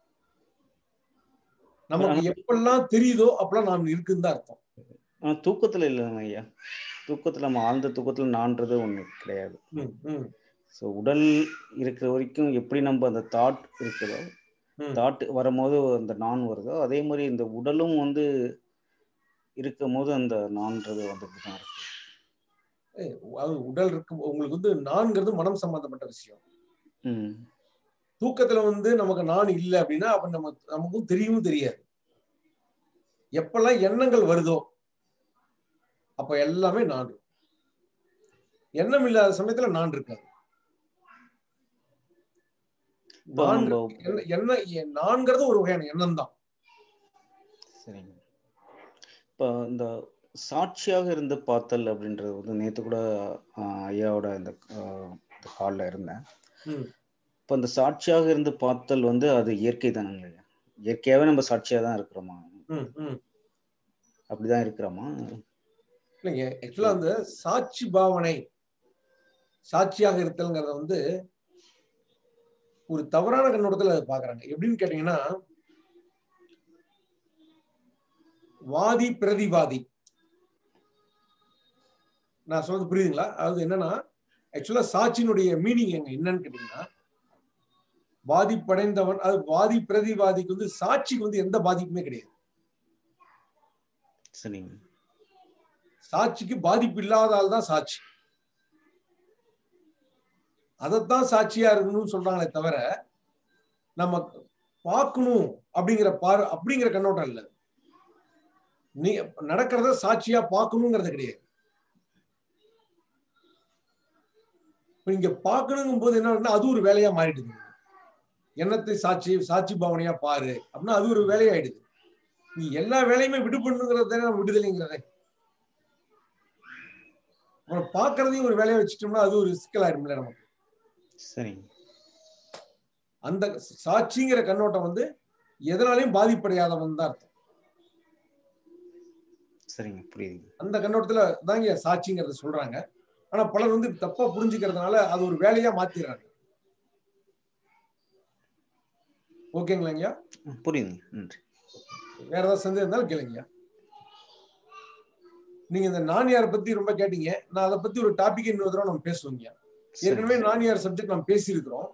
நமக்கு ஆனா- எப்பெல்லாம் தெரியுதோ அப்பெல்லாம் நான் இருக்குன்னு தான் அர்த்தம் ஆனா தூக்கத்தில் இல்லைங்க ஐயா தூக்கத்தில் நம்ம ஆழ்ந்த தூக்கத்தில் நான்றது ஒன்று கிடையாது ம், ம், ஸோ உடல் இருக்கிற வரைக்கும் எப்படி நம்ம அந்த தாட் இருக்குதோ ம். தாட் வரும்போது அந்த நான் வருதோ அதே மாதிரி இந்த உடலும் வந்து இருக்கும் போது அந்த நான்றது வந்துட்டு தான் இருக்கு ஏய், அது உடல் இருக்கு உங்களுக்கு வந்து நான்கிறது மனம் சம்பந்தப்பட்ட விஷயம் ம் தூக்கத்துல வந்து நமக்கு நான் இல்லை அப்படின்னா அப்ப நம்ம நமக்கும் தெரியவும் தெரியாது எப்பெல்லாம் எண்ணங்கள் வருதோ அப்ப எல்லாமே நான் இருக்கும். எண்ணம் இல்லாத சமயத்துல நான் இருக்காது இப்போ நான் நம்ம என்ன- என்ன எ- நான்கிறது ஒரு வகையான எண்ணம் தான் சரிங்க இப்போ இந்த சாட்சியாக இருந்து பார்த்தல் அப்படின்றது வந்து நேற்று கூட ஆஹ், ஐயாவோட இந்த காலில் இருந்தேன் ம். இப்போ இந்த சாட்சியாக இருந்து பார்த்தல் வந்து அது இயற்கை தானுங்க ஐயா இயற்கையாகவே நம்ம சாட்சியாக தான் இருக்கிறோமா ம், ம். அப்படிதான் இருக்கிறோமா இல்லைங்க ஆக்சுவலா அந்த சாட்சி பாவனை சாட்சியாக இருத்தல்ங்கிறத வந்து ஒரு தவறான கண்ணோட்டத்துல அதை பாக்குறாங்க எப்படின்னு கேட்டீங்கன்னா வாதி பிரதிவாதி நான் சொல்றது புரியுதுங்களா அதாவது என்னன்னா ஆக்சுவலா சாட்சியினுடைய மீனிங் எங்க என்னன்னு கேட்டீங்கன்னா பாதிப்படைந்தவன் அது வாதி பிரதிவாதிக்கு வந்து சாட்சிக்கு வந்து எந்த பாதிப்புமே கிடையாது சரிங்க சாட்சிக்கு பாதிப்பு இல்லாத ஆள் தான் சாட்சி அதைத்தான் சாட்சியா இருக்கணும்னு சொல்றாங்களே தவிர நம்ம பார்க்கணும் அப்படிங்கிற பாரு அப்படிங்கிற கண்ணோட்டம் இல்ல நீ நடக்கிறத சாட்சியா பார்க்கணுங்கிறது கிடையாது இப்ப இங்க பார்க்கணுங்கும் போது என்ன ஆகுதுன்னா, அது ஒரு வேலையா மாறிடுது எண்ணத்தை சாட்சி சாட்சி பாவனையா பாரு அப்படின்னா அது ஒரு வேலையாயிடுது நீ எல்லா வேலையுமே விடுபடணுங்கிறது தானே நம்ம விடுதலைங்கிறதே அப்புறம் பாக்குறதையும் ஒரு வேலையை வச்சுட்டோம்னா அது ஒரு சிக்கலாயிரும்ல நமக்கு சரிங்க அந்த சாட்சிங்கிற கண்ணோட்டம் வந்து எதனாலையும் பாதிப்படையாதவன் தான் அர்த்தம் சரிங்க புரியுதுங்க அந்த கண்ணோட்டத்துல தாங்க சாட்சிங்கிறத சொல்றாங்க ஆனா பலர் வந்து தப்பா புரிஞ்சுக்கிறதுனால அது ஒரு வேலையா மாத்திடுறாங்க ஓகேங்களாங்கய்யா ம், புரியுதுங்க நன்றி வேற ஏதாவது சந்தேகம் இருந்தாலும் கேளுங்கய்யா நீங்க இந்த நானியாரை பத்தி ரொம்ப கேட்டீங்க நான் அதை பத்தி ஒரு டாபிக் இன்னொரு தடவை நம்ம பேசுவோங்க ஏற்கனவே நானியார் சப்ஜெக்ட் நம்ம பேசியிருக்கிறோம்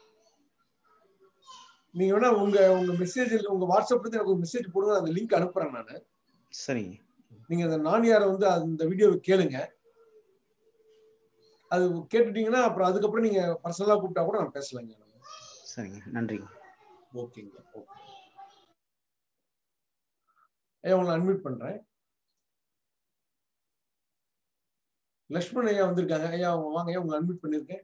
நீங்க வேணா உங்க உங்க மெசேஜ் உங்க வாட்ஸ்அப்ல இருந்து எனக்கு ஒரு மெசேஜ் போடுங்க அந்த லிங்க் அனுப்புறேன் நான் சரிங்க நீங்க அந்த நானியாரை வந்து அந்த வீடியோவை கேளுங்க அது கேட்டுட்டீங்கன்னா அப்புறம் அதுக்கப்புறம் நீங்க பர்சனலா கூப்பிட்டா கூட நான் பேசலாங்க சரிங்க நன்றிங்க ஓகேங்க ஓகே ஐயா உங்களை அட்மிட் பண்றேன் லக்ஷ்மண் ஐயா வந்திருக்காங்க ஐயா அவங்க வாங்க ஐயா உங்களை அட்மிட் பண்ணிருக்கேன்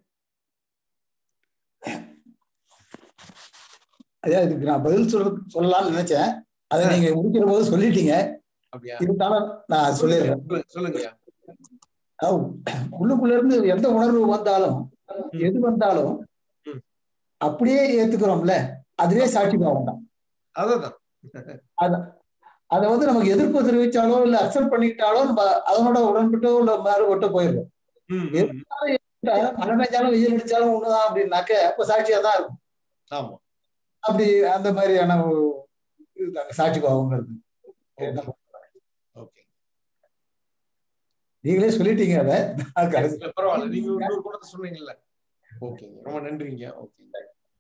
ஐயா இதுக்கு நான் பதில் சொல்ல சொல்லலாம்னு நினைச்சேன் அதை நீங்க முடிக்கிற போது சொல்லிட்டீங்க அப்படியா இருந்தாலும் நான் சொல்லிடுறேன் சொல்லுங்க சொல்லுங்க ஐயா அதாவது, உள்ளுக்குள்ள இருந்து எந்த உணர்வு வந்தாலும் எது வந்தாலும் ம். அப்படியே ஏத்துக்கிறோம்ல அதுவே சாட்சி பாவம் தான் அதான் அதான் அதை வந்து நமக்கு எதிர்ப்பு தெரிவிச்சாலோ இல்ல அக்செப்ட் பண்ணிக்கிட்டாலோ நம்ம அதனோட உடன்பட்டோ இல்ல மாறுபட்டோ போயிடும் ம், ம், ம். மழை பெஞ்சாலும் வெயில் அடிச்சாலும் ஒண்ணுதான் அப்படின்னாக்க அப்ப சாட்சியா தான் இருக்கும் ஆமா அப்படி அந்த மாதிரியான ஒரு இதுதாங்க சாட்சி பாவங்கிறது ஓகே நீங்களே சொல்லிட்டீங்க அதை நான் கடைசி இல்ல, பரவாயில்ல நீங்க இன்னொரு கூடத்தை சொன்னீங்கல்ல ஓகேங்க ரொம்ப நன்றிங்க ஓகேங்க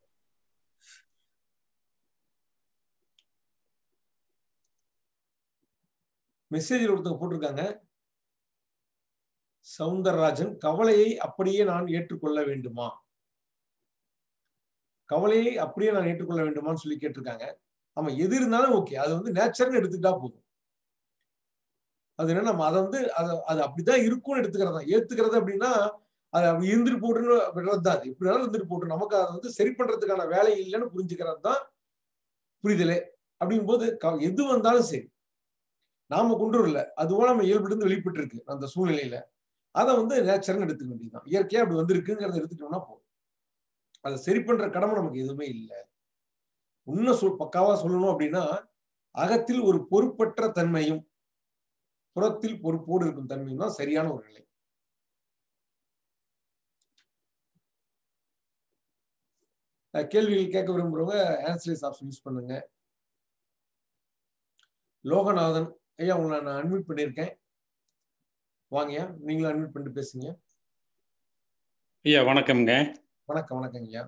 மெசேஜில் ஒருத்தவங்க போட்டிருக்காங்க சவுந்தரராஜன் கவலையை அப்படியே நான் ஏற்றுக்கொள்ள வேண்டுமா கவலையை அப்படியே நான் ஏற்றுக்கொள்ள வேண்டுமான்னு சொல்லி கேட்டிருக்காங்க ஆமா எது இருந்தாலும் ஓகே அது வந்து நேச்சர்னு எடுத்துக்கிட்டா போதும் அது என்ன நம்ம அதை வந்து அதை அது அப்படிதான் இருக்கும்னு எடுத்துக்கிறது தான் ஏத்துக்கிறது அப்படின்னா அது அப்படி இருந்துட்டு போட்டுன்னு விடுறது தான் அது இப்படினாலும் இருந்துட்டு போட்டு நமக்கு அதை வந்து சரி பண்றதுக்கான வேலை இல்லைன்னு புரிஞ்சுக்கிறது தான் புரிதலே அப்படிங்கும்போது க- எது வந்தாலும் சரி நாம கொண்டு வரல அதுவும் நம்ம இயல்புலேருந்து வெளிப்பட்டு இருக்கு அந்த சூழ்நிலையில அதை வந்து நேச்சர்னு எடுத்துக்க வேண்டியதுதான் இயற்கையா அப்படி வந்திருக்குங்கிறத எடுத்துட்டோம்னா போதும் அதை சரி பண்ற கடமை நமக்கு எதுவுமே இல்லை உண்மை சொல் பக்காவா சொல்லணும் அப்படின்னா அகத்தில் ஒரு பொறுப்பற்ற தன்மையும் புறத்தில் பொறுப்போடு இருக்கும் தன்மையும் தான் சரியான ஒரு நிலை அஹ் கேள்விகள் கேட்க விரும்புறவங்க ஆன்சர்ஸ் ஆப்ஷன் யூஸ் பண்ணுங்க லோகநாதன் ஐயா உங்களை நான் அட்மிட் பண்ணியிருக்கேன் வாங்கய்யா நீங்களும் அட்மிட் பண்ணிட்டு பேசுங்க ஐயா வணக்கம்ங்க வணக்கம் வணக்கம் ஐயா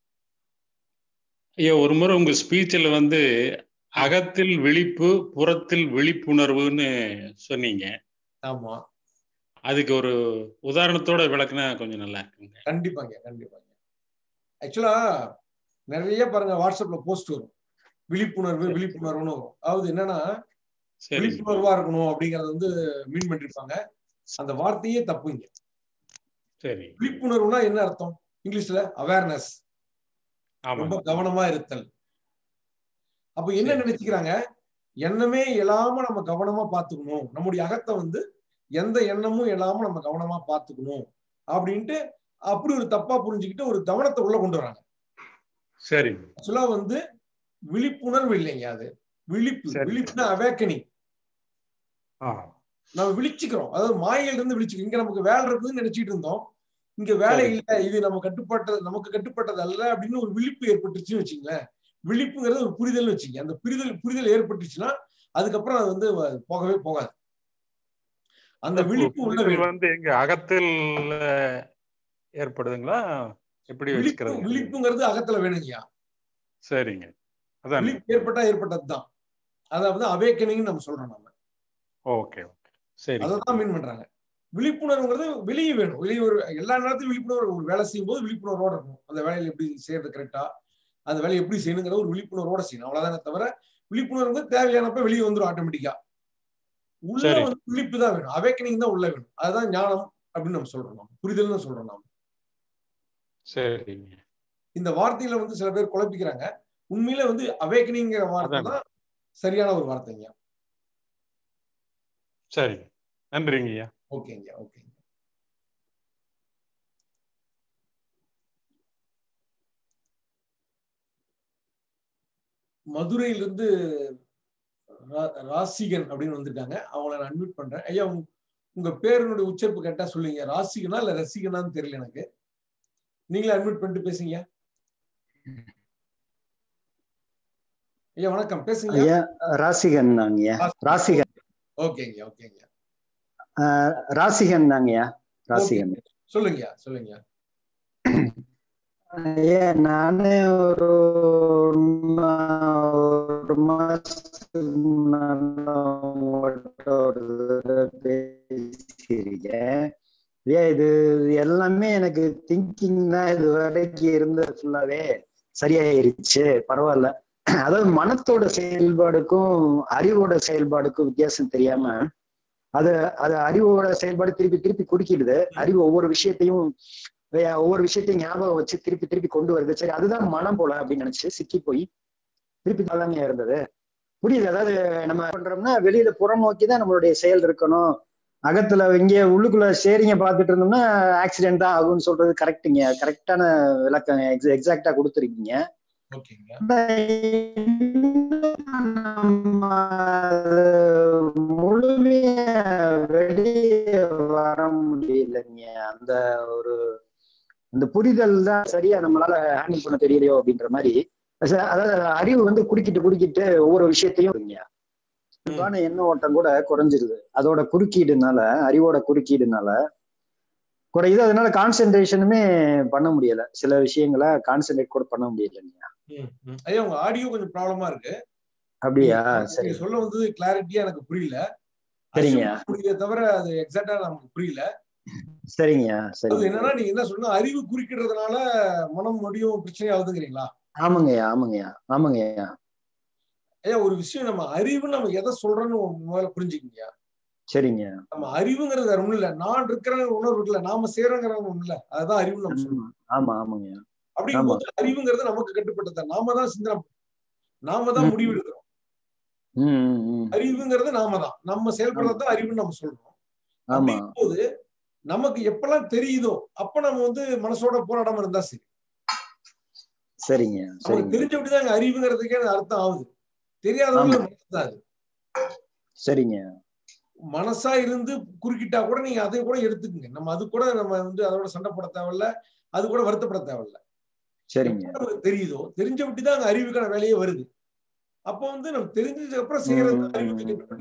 ஐயா ஒரு முறை உங்க ஸ்பீச்சில் வந்து அகத்தில் விழிப்பு புறத்தில் விழிப்புணர்வுன்னு சொன்னீங்க ஆமா அதுக்கு ஒரு உதாரணத்தோட விளக்குனா கொஞ்சம் நல்லா இருக்குங்க கண்டிப்பாங்க கண்டிப்பாங்க ஆக்சுவலா நிறைய பாருங்க வாட்ஸ்அப்ல போஸ்ட் வரும் விழிப்புணர்வு விழிப்புணர்வுன்னு வரும் அதாவது என்னன்னா சரி விழிப்புணர்வா இருக்கணும் அப்படிங்கறத வந்து மீன் பண்ணிருப்பாங்க அந்த வார்த்தையே தப்புங்க சரி விழிப்புணர்வுனா என்ன அர்த்தம் இங்கிலீஷ்ல அவேர்னஸ் ரொம்ப ஆமாங்க கவனமா இருத்தல் அப்ப என்ன சரி. நினைச்சுக்கிறாங்க எண்ணமே இல்லாம நம்ம கவனமா பாத்துக்கணும் நம்முடைய அகத்தை வந்து எந்த எண்ணமும் இல்லாம நம்ம கவனமா பாத்துக்கணும் அப்படின்ட்டு அப்படி ஒரு தப்பா புரிஞ்சுக்கிட்டு ஒரு கவனத்தை உள்ள கொண்டு வராங்க சரி ஆக்சுவலா வந்து விழிப்புணர்வு இல்லைங்க அது விழிப்பு சரி. விழிப்புனா அவேக்கனிங் ஆ நம்ம விழிச்சுக்கிறோம் அதாவது மாயையில இருந்து விழிச்சுக்கிறோம் இங்க நமக்கு வேலை இருக்குதுன்னு நினைச்சிட்டு இருந்தோம் இங்க வேலை சரி. இல்ல இது நம்ம கட்டுப்பட்டது நமக்கு கட்டுப்பட்டது அல்ல அப்படின்னு ஒரு விழிப்பு ஏற்பட்டுச்சுன்னு வச்சுங்களேன் விழிப்புங்கிறது ஒரு புரிதல் வச்சுங்க அந்த புரிதல் புரிதல் ஏற்பட்டுச்சுன்னா அதுக்கப்புறம் அது வந்து வ- போகவே போகாது அந்த விழிப்பு உள்ள புரிதல் வேணும் வந்து எங்க அகத்தில் ஏற்படுதுங்களா எப்படி விழிப்பு வச்சுக்கிறது விழிப்புங்கிறது அகத்துல வேணுங்கய்யா சரிங்க அதான் விழிப்பு ஏற்பட்டா ஏற்பட்டதுதான் அதாவது அவேக்கனிங் நம்ம சொல்றோம் நம்ம ஓகே ஓகே சரி அதை தான் மீன் பண்றாங்க விழிப்புணர்வுங்கிறது வெளியே வேணும் வெளியே ஒரு எல்லா நேரத்திலும் விழிப்புணர்வு ஒரு வேலை செய்யும் போது விழிப்புணர்வோட இருக்கணும் அந்த வேலையில எப்படி செய்யறது கரெக்டா அந்த வேலையை எப்படி செய்யணுங்கிற ஒரு விழிப்புணர்வோட செய்யணும் அவ்வளவுதானே தவிர விழிப்புணர்வு தேவையானப்ப வெளியே வந்துடும் ஆட்டோமேட்டிக்கா உள்ள சரி. வந்து விழிப்பு தான் வேணும் அவேக்கனிங் தான் உள்ள வேணும் அதுதான் ஞானம் அப்படின்னு நம்ம சொல்றோம் நாம புரிதல்னு சொல்றோம் நாம சரிங்க இந்த வார்த்தையில வந்து சில பேர் குழப்பிக்கிறாங்க உண்மையில வந்து அவேக்கனிங்கிற வார்த்தை அதான். தான் சரியான ஒரு வார்த்தைங்க சரிங்க நன்றிங்க ஐயா ஓகேங்க ஓகேங்க மதுரையிலிருந்து ரா- ராசிகன் அப்படின்னு வந்திருக்காங்க அவங்கள நான் அட்மிட் பண்றேன் ஐயா உங்க உங்க பேருனுடைய உச்சரிப்பு கேட்டா சொல்லுங்க ராசிகனா இல்ல ரசிகனான்னு தெரியல எனக்கு நீங்களே அட்மிட் பண்ணிட்டு பேசுங்க ஐயா வணக்கம் பேசுங்க ஐயா ராசிகன் தாங்கய்யா ராசிகன் ஓகேங்க ஓகேங்க ஆஹ் ராசிகன் தாங்கய்யா ராசிகன் சொல்லுங்கய்யா சொல்லுங்க ஐயா நானே ஒரு மா- ஒரு மாசத்துக்கு முன்னாடி உங்கள்ட்ட ஒரு தடவை பேசியிருக்கேன் ஐயா இது எல்லாமே எனக்கு திங்கிங் தான் இது வரைக்கும் இருந்தது ஃபுல்லாவே சரியாயிருச்சு பரவாயில்ல அதாவது மனத்தோட செயல்பாடுக்கும் அறிவோட செயல்பாடுக்கும் வித்தியாசம் தெரியாம அது அது அறிவோட செயல்பாடு திருப்பி திருப்பி குறுக்கிடுது அறிவு ஒவ்வொரு விஷயத்தையும் வே- ஒவ்வொரு விஷயத்தையும் ஞாபகம் வச்சு திருப்பி திருப்பி கொண்டு வருது சரி அதுதான் மனம் போல அப்படின்னு நினைச்சு சிக்கி போய் திருப்பி தாங்க இருந்தது புரியுது அதாவது நம்ம என்ன பண்றோம்னா வெளியில புறம் நோக்கி தான் நம்மளுடைய செயல் இருக்கணும் அகத்துல இங்கே உள்ளுக்குள்ள சேரிங்க பார்த்துட்டு இருந்தோம்னா ஆக்சிடென்ட் தான் ஆகும்னு சொல்றது கரெக்டுங்க கரெக்டான விளக்கம் எக்ஸாக்டா கொடுத்துருக்கீங்க ஓகேங்க நம்ம முழுமையா வெளியே வர முடியலைங்க அந்த ஒரு அந்த புரிதல் தான் சரியா நம்மளால ஹேண்டில் பண்ண தெரியலையோ அப்படின்ற மாதிரி ச- அதாவது அறிவு வந்து குறுக்கிட்டு குறுக்கிட்டு ஒவ்வொரு விஷயத்தையும் இருக்குங்க. இயல்பான எண்ண ஓட்டம் கூட குறைஞ்சிருது அதோட குறுக்கீடுனால அறிவோட குறுக்கீடுனால குறையுது அதனால கான்சென்ட்ரேஷனுமே பண்ண முடியல சில விஷயங்களை கான்சென்ட்ரேட் கூட பண்ண முடியலைங்க ம், ம். ஐயா உங்க ஆடியோ கொஞ்சம் ப்ராப்ளமா இருக்கு அப்படியா நீங்க சரி நீங்க சொல்ல வந்தது கிளாரிட்டியா எனக்கு புரியல சரிங்க புரியல தவிர அது எக்ஸாக்டா நமக்கு புரியல சரிங்க அது சரிங்க என்னன்னா நீங்க என்ன சொன்னா அறிவு குறுக்கிடுறதுனால மனம் முடியும் பிரச்சனை ஆகுதுங்கிறீங்களா ஆமாங்கய்யா ஆமாங்கய்யா ஆமாங்கய்யா ஐயா ஒரு விஷயம் நம்ம அறிவு நம்ம எதை சொல்றோம்னு முதல்ல புரிஞ்சுக்கீங்க சரிங்க நம்ம அறிவுங்கிறது வேற ஒண்ணும் இல்ல நான் இருக்கிற உணர்வு இருக்குல்ல நாம செய்யறோங்கிறது ஒண்ணு இல்ல அதுதான் அறிவுன்னு நம்ம சொல்றோம் ஆமா ஆமாங்கய்யா அப்படிங்கும்போது அறிவுங்கிறது நமக்கு கட்டுப்பட்டது நாம தான் சிந்தனை பண்றோம். நாம தான் ம். முடிவு எடுக்கிறோம் ம், ம், ம். அறிவுங்கிறது நாம தான் நம்ம செயல்படுறது தான் அறிவுன்னு நம்ம சொல்றோம் ஆமா அப்படிங்கும்போது நமக்கு எப்பெல்லாம் தெரியுதோ அப்ப நம்ம வந்து மனசோட போராடாம இருந்தா சரி சரிங்க நமக்கு சரிங்க தெரிஞ்சபடிதான் அங்க அறிவுங்கிறதுக்கே அது அர்த்தம் ஆகுது தெரியாதவங்க ஆமா. மனசு தான் அது சரிங்க மனசா இருந்து குறுக்கிட்டா கூட நீங்க அதை கூட எடுத்துக்கங்க நம்ம அது கூட நம்ம வந்து அதோட சண்டை போட தேவையில்ல அது கூட வருத்தப்பட தேவையில்ல சரிங்க எப்ப நமக்கு தெரியுதோ தெரிஞ்ச விட்டு தான் அங்க அறிவுக்கான வேலையே வருது அப்போ வந்து நம்ம தெரிஞ்சதுக்கு அப்புறம் செய்யறது தான் அறிவுக்கு கட்டுப்படி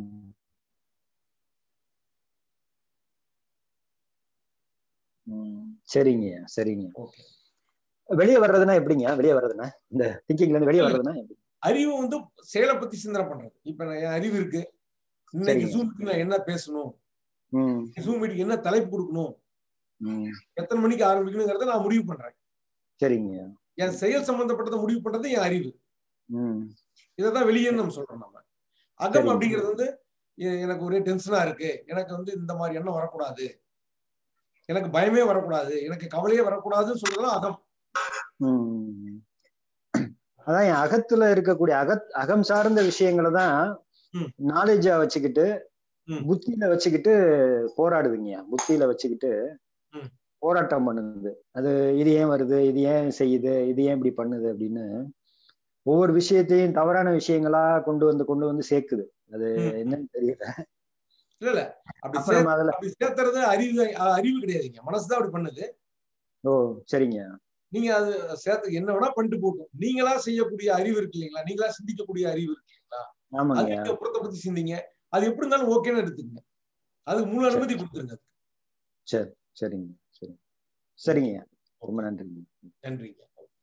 ம், சரிங்க சரிங்க ஓகே வெளியே வர்றதுன்னா எப்படிங்க வெளியே வர்றதுன்னா இந்த திங்கிங்ல இருந்து வெளியே வர்றதுன்னா எப்படி? அறிவு வந்து செயலை பத்தி சிந்தனை பண்றது இப்ப நான் என் அறிவு இருக்கு இன்னைக்கு சரிங்க. ஜூமுக்கு நான் என்ன பேசணும் ம், ஜூம் மீட்டிங் என்ன தலைப்பு கொடுக்கணும் ம், எத்தனை மணிக்கு ஆரம்பிக்கணுங்கிறத நான் முடிவு பண்றேன் சரிங்க என் செயல் சம்பந்தப்பட்டதை முடிவு பண்றது என் அறிவு ம், இதைதான் வெளியே நம்ம சொல்றோம் நம்ம அகம் சரிங்க. அப்படிங்கிறது வந்து எ- எனக்கு ஒரே டென்ஷனா இருக்கு எனக்கு வந்து இந்த மாதிரி எண்ணம் வரக்கூடாது எனக்கு பயமே வரக்கூடாது எனக்கு கவலையே வரக்கூடாதுன்னு சொல்றதுலாம் அகம் ம். அதான் என் அகத்துல இருக்கக்கூடிய அகத் அகம் சார்ந்த விஷயங்களை தான் ம். நாலேஜா வச்சுக்கிட்டு ம். புத்தியில வச்சுக்கிட்டு போராடுதுங்க புத்தியில வச்சுக்கிட்டு ம். போராட்டம் பண்ணுது அது இது ஏன் வருது இது ஏன் செய்யுது இது ஏன் இப்படி பண்ணுது அப்படின்னு ஒவ்வொரு விஷயத்தையும் தவறான விஷயங்களா கொண்டு வந்து கொண்டு வந்து சேர்க்குது அது ம். என்னன்னு தெரியல இல்ல இல்ல அப்படி அப்ப நம்ம சேர்த்து- அதுல அப்படி சேர்த்துறது அறிவு அ- அறிவு கிடையாதுங்க மனசுதான் அப்படி பண்ணுது ஓ சரிங்க நீங்க அது சேர்த்து என்ன வேணா பண்ணிட்டு போட்டும் நீங்களா செய்யக்கூடிய அறிவு இருக்கு இல்லைங்களா நீங்களா சிந்திக்கக்கூடிய அறிவு இருக்கு இல்லைங்களா அது ஆமாங்க நீங்க புறத்தை பத்தி சிந்திங்க அது எப்படி இருந்தாலும் ஓகேன்னு எடுத்துக்கங்க அதுக்கு முழு அனுமதி கொடுத்துருங்க சரி சரிங்க சரி சரிங்க ரொம்ப நன்றிங்க நன்றிங்க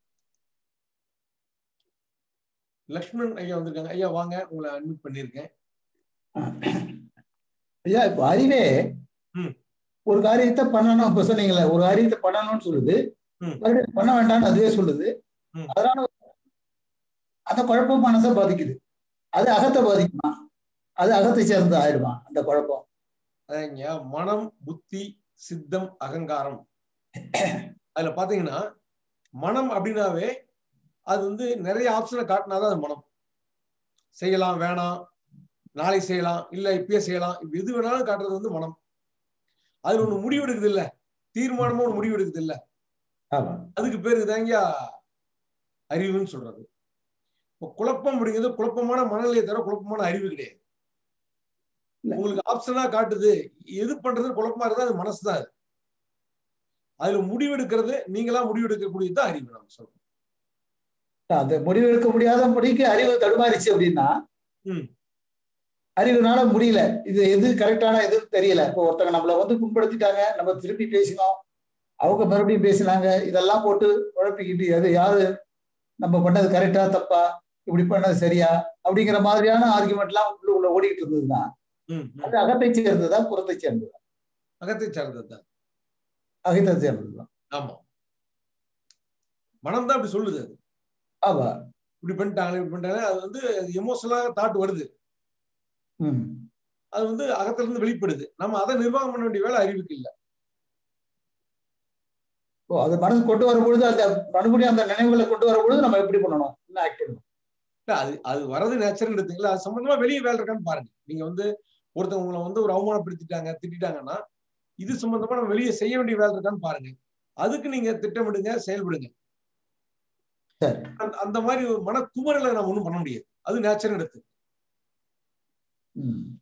லக்ஷ்மண் ஐயா வந்திருக்காங்க ஐயா வாங்க உங்களை அட்மிட் பண்ணிருக்கேன் ஐயா இப்போ அறிவே ம். ஒரு காரியத்தை பண்ணணும் இப்ப சொன்னீங்களே ஒரு காரியத்தை பண்ணணும்னு சொல்லுது ம். மறுபடியும் பண்ண வேண்டாம்னு அதுவே சொல்லுது ம். அதனால அந்த குழப்பம் மனசை பாதிக்குது அது அகத்தை பாதிக்குமா அது அகத்தை சேர்ந்து ஆயிடுமா அந்த குழப்பம் அதாங்க மனம் புத்தி சித்தம் அகங்காரம் அதுல பாத்தீங்கன்னா மனம் அப்படின்னாவே அது வந்து நிறைய ஆப்ஷனை காட்டினாதான் அது மனம் செய்யலாம் வேணாம் நாளை செய்யலாம் இல்ல இப்பயே செய்யலாம் இப்ப எது வேணாலும் காட்டுறது வந்து மனம் அதுல ஒண்ணு முடிவு எடுக்குது இல்ல தீர்மானமா ஒரு முடிவு எடுக்குது இல்ல ஆமா அதுக்கு பேரு தாங்க அறிவுன்னு சொல்றது இப்போ குழப்பம் அப்படிங்கிறது குழப்பமான மனநிலையை தவிர குழப்பமான அறிவு கிடையாது இல்ல. உங்களுக்கு ஆப்ஷனா காட்டுது எது பண்றது குழப்பமா இருந்தா அது மனசு தான் அது அதுல முடிவு எடுக்கிறது நீங்களா முடிவு எடுக்கக்கூடியது தான் அறிவு நம்ம சொல்றோம் அந்த முடிவு எடுக்க முடியாதபடிக்கு அறிவு தடுமாறிச்சு அப்படின்னா ம். அறிவுனால முடியல இது எது கரெக்டான எதுன்னு தெரியல இப்போ ஒருத்தங்க நம்மளை வந்து புண்படுத்திட்டாங்க நம்ம திருப்பி பேசினோம் அவங்க மறுபடியும் பேசினாங்க இதெல்லாம் போட்டு குழப்பிக்கிட்டு எது யாரு நம்ம பண்ணது கரெக்டா தப்பா இப்படி பண்ணது சரியா அப்படிங்கிற மாதிரியான ஆர்குமெண்ட்லாம் உள்ள உள்ள ஓடிட்டு இருந்ததுன்னா ம், ம். அது அகத்தை சேர்ந்ததா புறத்தை சேர்ந்ததா அகத்தை சார்ந்தது தான் அகத்தை சேர்ந்ததுதான் ஆமா மனம் தான் அப்படி சொல்லுது அது ஆமா இப்படி பண்ணிட்டாங்க இப்படி பண்ணிட்டாங்க அது வந்து எமோஷனலா தாட் வருது ம் அது வந்து அகத்துல இருந்து வெளிப்படுது நம்ம அதை நிர்வாகம் பண்ண வேண்டிய வேலை அறிவுக்கு இல்ல ஓ அது மனசு கொண்டு வரும்பொழுது அந்த மறுபடியும் அந்த நினைவுகளை கொண்டு வரும்பொழுது நம்ம எப்படி பண்ணணும் என்ன ஆக்ட் பண்ணணும் இல்ல அது அது வரது நேச்சுரல் எடுத்தீங்களா அது சம்பந்தமா வெளியே வேலை இருக்கான்னு பாருங்க நீங்க வந்து ஒருத்தவங்க உங்களை வந்து ஒரு அவமானப்படுத்திட்டாங்க திட்டாங்கன்னா இது சம்பந்தமா நம்ம வெளியே செய்ய வேண்டிய வேலை இருக்கான்னு பாருங்க அதுக்கு நீங்க திட்டமிடுங்க செயல்படுங்க சரி அந்த- அந்த மாதிரி ஒரு மன குமரலை நம்ம ஒண்ணும் பண்ண முடியாது அது நேச்சர் எடுத்து ம்.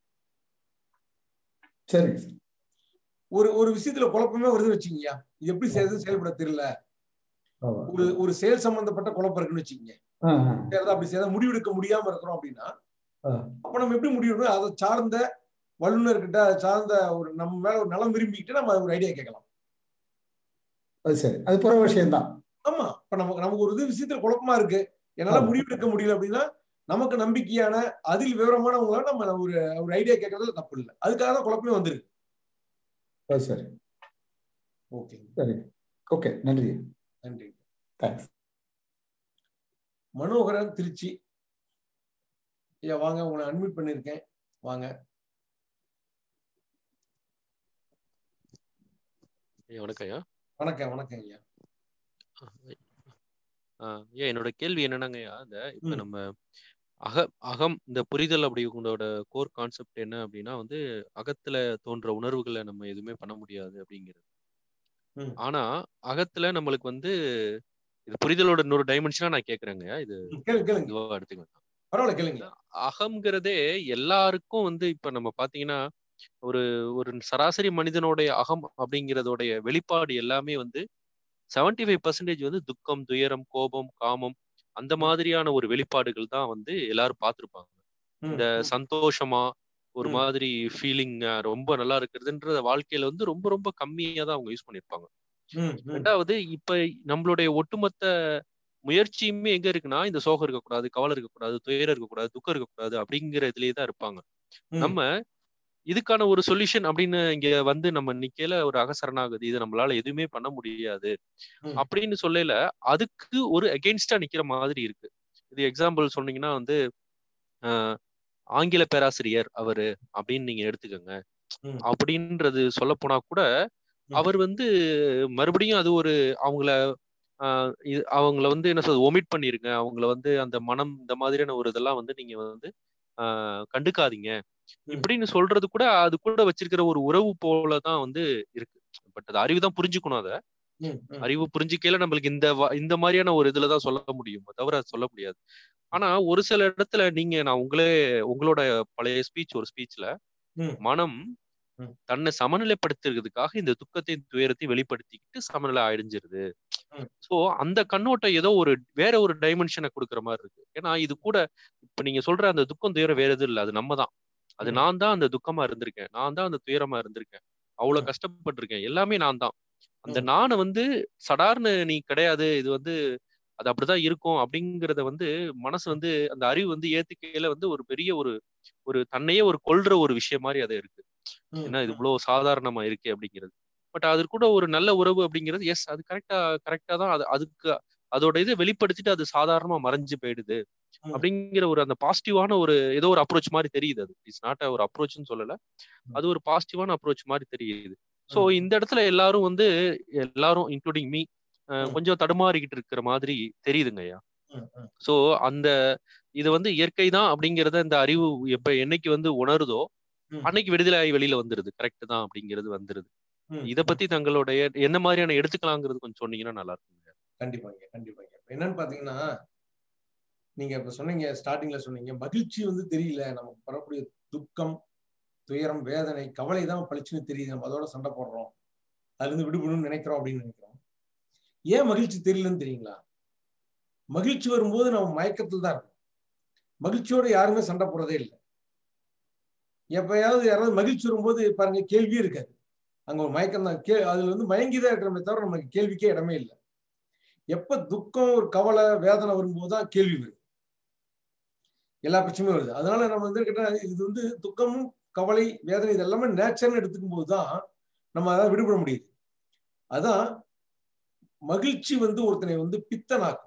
சரிங்க சார் ஒரு ஒரு விஷயத்துல குழப்பமே வருதுன்னு வச்சுக்கீங்க இது எப்படி செய்யறது செயல்பட தெரியல ஆமா. ஒரு ஒரு செயல் சம்பந்தப்பட்ட குழப்பம் இருக்குன்னு வச்சுக்கீங்க ஆ, ஆ, செய்யறதா அப்படி செய்யறதா முடிவெடுக்க முடியாம இருக்கிறோம் அப்படின்னா ஆ. அப்ப நம்ம எப்படி முடிவெடுக்கணும் அதை சார்ந்த வல்லுநர்கிட்ட அதை சார்ந்த ஒரு நம்ம மேல ஒரு நலம் விரும்பிக்கிட்டு நம்ம ஒரு ஐடியா கேட்கலாம் அது சரி அது புற விஷயம்தான் ஆமா இப்ப நமக்கு நமக்கு ஒரு இது விஷயத்துல குழப்பமா இருக்கு என்னால ஆமா. முடிவெடுக்க முடியல அப்படின்னா நமக்கு நம்பிக்கையான அதில் விவரமானவங்கள நம்ம ஒரு ஒரு ஐடியா கேட்கறதுல தப்பு இல்லை அதுக்காக தான் குழப்பமே வந்துருக்கு அது சரி ஓகே சரி ஓகே நன்றி நன்றி தேங்க்ஸ் மனோகரன் திருச்சி ஐயா வாங்க உங்களை அட்மிட் பண்ணிருக்கேன் வாங்க ஐயா வணக்கம் ஐயா வணக்கம் வணக்கம் ஐயா ஆஹ் ஐயா என்னோட கேள்வி என்னன்னாங்கய்யா இந்த இப்ப ம். நம்ம அக அகம் இந்த புரிதல் அப்படி உங்களோட கோர் கான்செப்ட் என்ன அப்படின்னா வந்து அகத்துல தோன்ற உணர்வுகளை நம்ம எதுவுமே பண்ண முடியாது அப்படிங்கிறது ம். ஆனா அகத்துல நம்மளுக்கு வந்து இது புரிதலோட இன்னொரு டைமென்ஷனா நான் கேக்குறேங்க இது ம், கேளுங்க கேளுங்க இதுவா எடுத்துக்கலாம் பரவாயில்ல கேளுங்க அகம்ங்கிறதே எல்லாருக்கும் வந்து இப்ப நம்ம பாத்தீங்கன்னா ஒரு ஒரு சராசரி மனிதனுடைய அகம் அப்படிங்கிறதோடைய வெளிப்பாடு எல்லாமே வந்து 75% ஃபைவ் பர்சன்டேஜ் வந்து துக்கம் துயரம் கோபம் காமம் அந்த மாதிரியான ஒரு வெளிப்பாடுகள் தான் வந்து எல்லாரும் பார்த்திருப்பாங்க ம், இந்த ம், சந்தோஷமா ஒரு ம். மாதிரி ஃபீலிங் ரொம்ப நல்லா இருக்கிறதுன்ற வாழ்க்கையில வந்து ரொம்ப ரொம்ப கம்மியா தான் அவங்க யூஸ் பண்ணிருப்பாங்க ம், ம், ரெண்டாவது இப்ப நம்மளுடைய ஒட்டுமொத்த முயற்சியுமே எங்க இருக்குன்னா இந்த சோகம் இருக்கக்கூடாது கவலை இருக்கக்கூடாது துயரம் இருக்கக்கூடாது துக்கம் இருக்கக்கூடாது அப்படிங்கிற இதுலயே தான் இருப்பாங்க ம். நம்ம இதுக்கான ஒரு சொல்யூஷன் அப்படின்னு இங்க வந்து நம்ம நிக்கையில ஒரு அகசரணாகுது இது நம்மளால எதுவுமே பண்ண முடியாது ம். அப்படின்னு சொல்லல அதுக்கு ஒரு அகெயின்ஸ்டா நிக்கிற மாதிரி இருக்கு இது எக்ஸாம்பிள் சொன்னீங்கன்னா வந்து ஆஹ் ஆங்கில பேராசிரியர் அவரு அப்படின்னு நீங்க எடுத்துக்கோங்க ம். அப்படின்றது சொல்ல போனா கூட ம். அவர் வந்து மறுபடியும் அது ஒரு அவங்கள ஆஹ் இது அவங்கள வந்து என்ன சொல்றது ஒமிட் பண்ணிருங்க அவங்கள வந்து அந்த மனம் இந்த மாதிரியான ஒரு இதெல்லாம் வந்து நீங்க வந்து ஆஹ் கண்டுக்காதீங்க ம். இப்படின்னு சொல்றது கூட அது கூட வச்சிருக்கிற ஒரு உறவு போலதான் வந்து இருக்கு பட் அது அறிவு தான் புரிஞ்சுக்கணும் அதை ம், ம். அறிவு புரிஞ்சிக்கையில நம்மளுக்கு இந்த வ- இந்த மாதிரியான ஒரு இதுலதான் சொல்ல முடியும் தவிர அது சொல்ல முடியாது ஆனா ஒரு சில இடத்துல நீங்க நான் உங்களே உங்களோட பழைய ஸ்பீச் ஒரு ஸ்பீச்ல ம். மனம் ம். தன்னை சமநிலைப்படுத்துறதுக்காக இந்த துக்கத்தையும் துயரத்தையும் வெளிப்படுத்திக்கிட்டு சமநிலை அடைஞ்சிருது ம். சோ அந்த கண்ணோட்டம் ஏதோ ஒரு வேற ஒரு டைமென்ஷனை கொடுக்குற மாதிரி இருக்கு ஏன்னா இது கூட இப்ப நீங்க சொல்ற அந்த துக்கம் துயரம் வேற எதுவும் இல்லை அது நம்ம தான் அது ம். நான் தான் அந்த துக்கமா இருந்திருக்கேன் நான் தான் அந்த துயரமா இருந்திருக்கேன் அவ்வளவு ம். கஷ்டப்பட்டிருக்கேன் எல்லாமே நான் தான் அந்த ம். நானை வந்து சடார்னு நீ கிடையாது இது வந்து அது அப்படிதான் இருக்கும் அப்படிங்கறத வந்து மனசு வந்து அந்த அறிவு வந்து ஏத்துக்கையில வந்து ஒரு பெரிய ஒரு ஒரு தன்னையே ஒரு கொல்ற ஒரு விஷயம் மாதிரி அது இருக்கு ம், ஏன்னா இது ம். இவ்வளவு சாதாரணமா இருக்கே அப்படிங்கிறது பட் அது கூட ஒரு நல்ல உறவு அப்படிங்கிறது எஸ் அது கரெக்டா கரெக்டா தான் அது அதுக்கு அதோட இதை வெளிப்படுத்திட்டு அது சாதாரணமா மறைஞ்சு போயிடுது ம். அப்படிங்கிற ஒரு அந்த பாசிட்டிவான ஒரு ஏதோ ஒரு அப்ரோச் மாதிரி தெரியுது அது இட்ஸ் நாட் ஒரு அப்ரோச்னு சொல்லல அது ஒரு பாசிட்டிவான அப்ரோச் மாதிரி தெரியுது சோ ம். இந்த இடத்துல எல்லாரும் வந்து எல்லாரும் இன்க்ளூடிங் மீ ம். கொஞ்சம் தடுமாறிக்கிட்டு இருக்கிற மாதிரி தெரியுதுங்க ஐயா ம், ம். சோ அந்த இது வந்து இயற்கை தான் அப்படிங்கறத இந்த அறிவு எப்ப என்னைக்கு வந்து உணருதோ ம். அன்னைக்கு விடுதலை ஆகி வெளியில வந்துருது கரெக்ட் தான் அப்படிங்கிறது வந்துருது ம், இத ம். பத்தி தங்களுடைய என்ன மாதிரியான எடுத்துக்கலாங்கிறது கொஞ்சம் சொன்னீங்கன்னா நல்லா இருக்குங்க கண்டிப்பாங்க கண்டிப்பாங்க இப்ப என்னன்னு பாத்தீங்கன்னா நீங்க இப்ப சொன்னீங்க ஸ்டார்டிங்ல சொன்னீங்க மகிழ்ச்சி வந்து தெரியல நமக்கு வரக்கூடிய துக்கம் துயரம் வேதனை கவலை தான் பளிச்சுன்னு தெரியுது நம்ம அதோட சண்டை போடுறோம் அதுல இருந்து விடுபடணும்னு நினைக்கிறோம் அப்படின்னு நினைக்கிறோம் ஏன் மகிழ்ச்சி தெரியலன்னு தெரியுங்களா மகிழ்ச்சி வரும்போது நம்ம மயக்கத்தில் தான் இருக்கும் மகிழ்ச்சியோட யாருமே சண்டை போடுறதே இல்லை எப்பயாவது யாராவது மகிழ்ச்சி வரும்போது பாருங்க கேள்வியே இருக்காது அங்க ஒரு மயக்கம் தான் கே அதுல வந்து மயங்கிதான் இருக்கிறோமே தவிர நமக்கு கேள்விக்கே இடமே இல்லை எப்ப துக்கம் ஒரு கவலை வேதனை வரும்போது தான் கேள்வி வருது எல்லா பிரச்சனையும் வருது அதனால நம்ம வந்து கேட்டா இது வந்து துக்கமும் கவலை வேதனை இது எல்லாமே நேச்சர்னு எடுத்துக்கும் போது தான் நம்ம அதான் விடுபட முடியுது அதான் மகிழ்ச்சி வந்து ஒருத்தனை வந்து பித்தனாக்கும்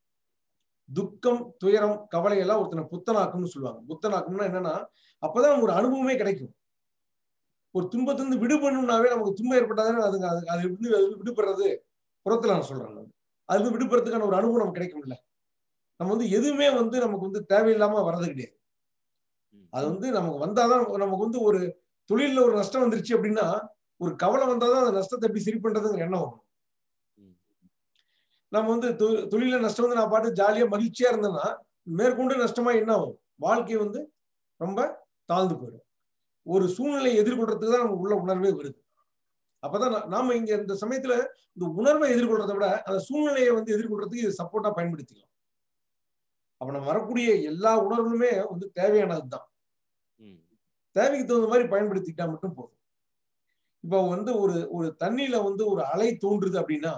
துக்கம் துயரம் கவலை எல்லாம் ஒருத்தனை புத்தனாக்கும்னு சொல்லுவாங்க புத்தனாக்கும்னா என்னன்னா அப்பதான் ஒரு அனுபவமே கிடைக்கும் ஒரு துன்பத்திலிருந்து விடுபடணும்னாவே நமக்கு துன்பம் ஏற்பட்டாதானே அதுங்க அது அது எப்படி அது விடுபடுறது புறத்துல நான் சொல்றேன் நான். அது வந்து விடுபடுறதுக்கான ஒரு அனுபவம் நமக்கு கிடைக்கும்ல நம்ம வந்து எதுவுமே வந்து நமக்கு வந்து தேவையில்லாம வர்றது கிடையாது அது வந்து நமக்கு வந்தாதான் நமக்கு வந்து ஒரு தொழில்ல ஒரு நஷ்டம் வந்துருச்சு அப்படின்னா ஒரு கவலை வந்தாதான் அந்த நஷ்டத்தை எப்படி சரி பண்றதுங்கிற எண்ணம் வரும் நம்ம வந்து தொ- தொழில நஷ்டம் வந்து நான் பாட்டு ஜாலியா மகிழ்ச்சியா இருந்தேன்னா மேற்கொண்டு நஷ்டமா என்ன ஆகும் வாழ்க்கை வந்து ரொம்ப தாழ்ந்து போயிடும் ஒரு சூழ்நிலையை எதிர்கொள்றதுக்கு தான் நமக்கு உள்ள உணர்வே வருது அப்பதான் நா- நாம இங்க இந்த சமயத்துல இந்த உணர்வை எதிர்கொள்றதை விட அந்த சூழ்நிலையை வந்து எதிர்கொள்றதுக்கு இது சப்போர்ட்டா பயன்படுத்திக்கலாம் அப்ப நம்ம வரக்கூடிய எல்லா உணர்வுமே வந்து தேவையானதுதான் ம் தேவைக்கு தகுந்த மாதிரி பயன்படுத்திக்கிட்டா மட்டும் போதும் இப்போ வந்து ஒரு ஒரு தண்ணியில வந்து ஒரு அலை தோன்றுது அப்படின்னா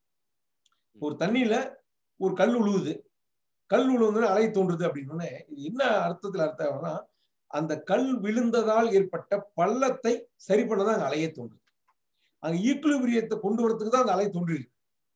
ஒரு தண்ணியில ஒரு கல் உழுவுது கல் உழுவுது அலை தோன்றுது அப்படின்னு இது என்ன அர்த்தத்துல அர்த்தம்னா அந்த கல் விழுந்ததால் ஏற்பட்ட பள்ளத்தை சரி பண்ணதான் அங்க அலையே தோன்றுது அங்க ஈக்குலிபிரியத்தை கொண்டு வரதுக்கு தான் அந்த அலை தோன்றிருக்கு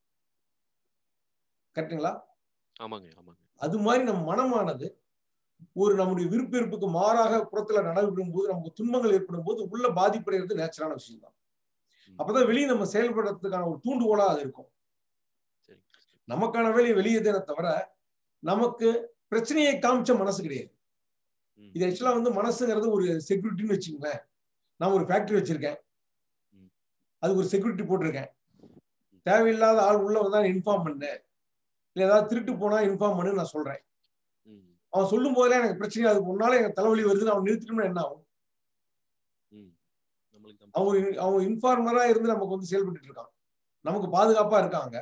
கரெக்டுங்களா ஆமாங்க ஆமாங்க அது மாதிரி நம்ம மனமானது ஒரு நம்முடைய விருப்பெருப்புக்கு மாறாக புறத்துல நடைபெறும் போது நமக்கு துன்பங்கள் ஏற்படும் போது உள்ள பாதிப்படைகிறது நேச்சரான விஷயம் தான் அப்பதான் வெளியே நம்ம செயல்படுறதுக்கான ஒரு தூண்டுகோலா அது இருக்கும் சரி நமக்கான வேலையை வெளியே தானே தவிர நமக்கு பிரச்சனையை காமிச்ச மனசு கிடையாது ம். இது ஆக்சுவலா வந்து மனசுங்கிறது ஒரு செக்யூரிட்டின்னு வச்சுங்களேன் நான் ஒரு ஃபேக்டரி வச்சிருக்கேன் ம். அதுக்கு ஒரு செக்யூரிட்டி போட்டிருக்கேன் தேவையில்லாத ஆள் உள்ள வந்தா இன்ஃபார்ம் பண்ணு இல்ல ஏதாவது திருட்டு போனா இன்ஃபார்ம் பண்ணு நான் சொல்றேன் ம் அவன் சொல்லும் போதெல்லாம் எனக்கு பிரச்சனை அதுக்கு முன்னால எனக்கு தலைவலி வருதுன்னு அவன் நிறுத்திட்டோம்னா என்ன ஆகும் ம் நம்மளுக்கு தான் அவன் ஒரு- அவன் இன்ஃபார்மரா இருந்து நமக்கு வந்து செயல்பட்டு இருக்கான் நமக்கு பாதுகாப்பா இருக்காங்க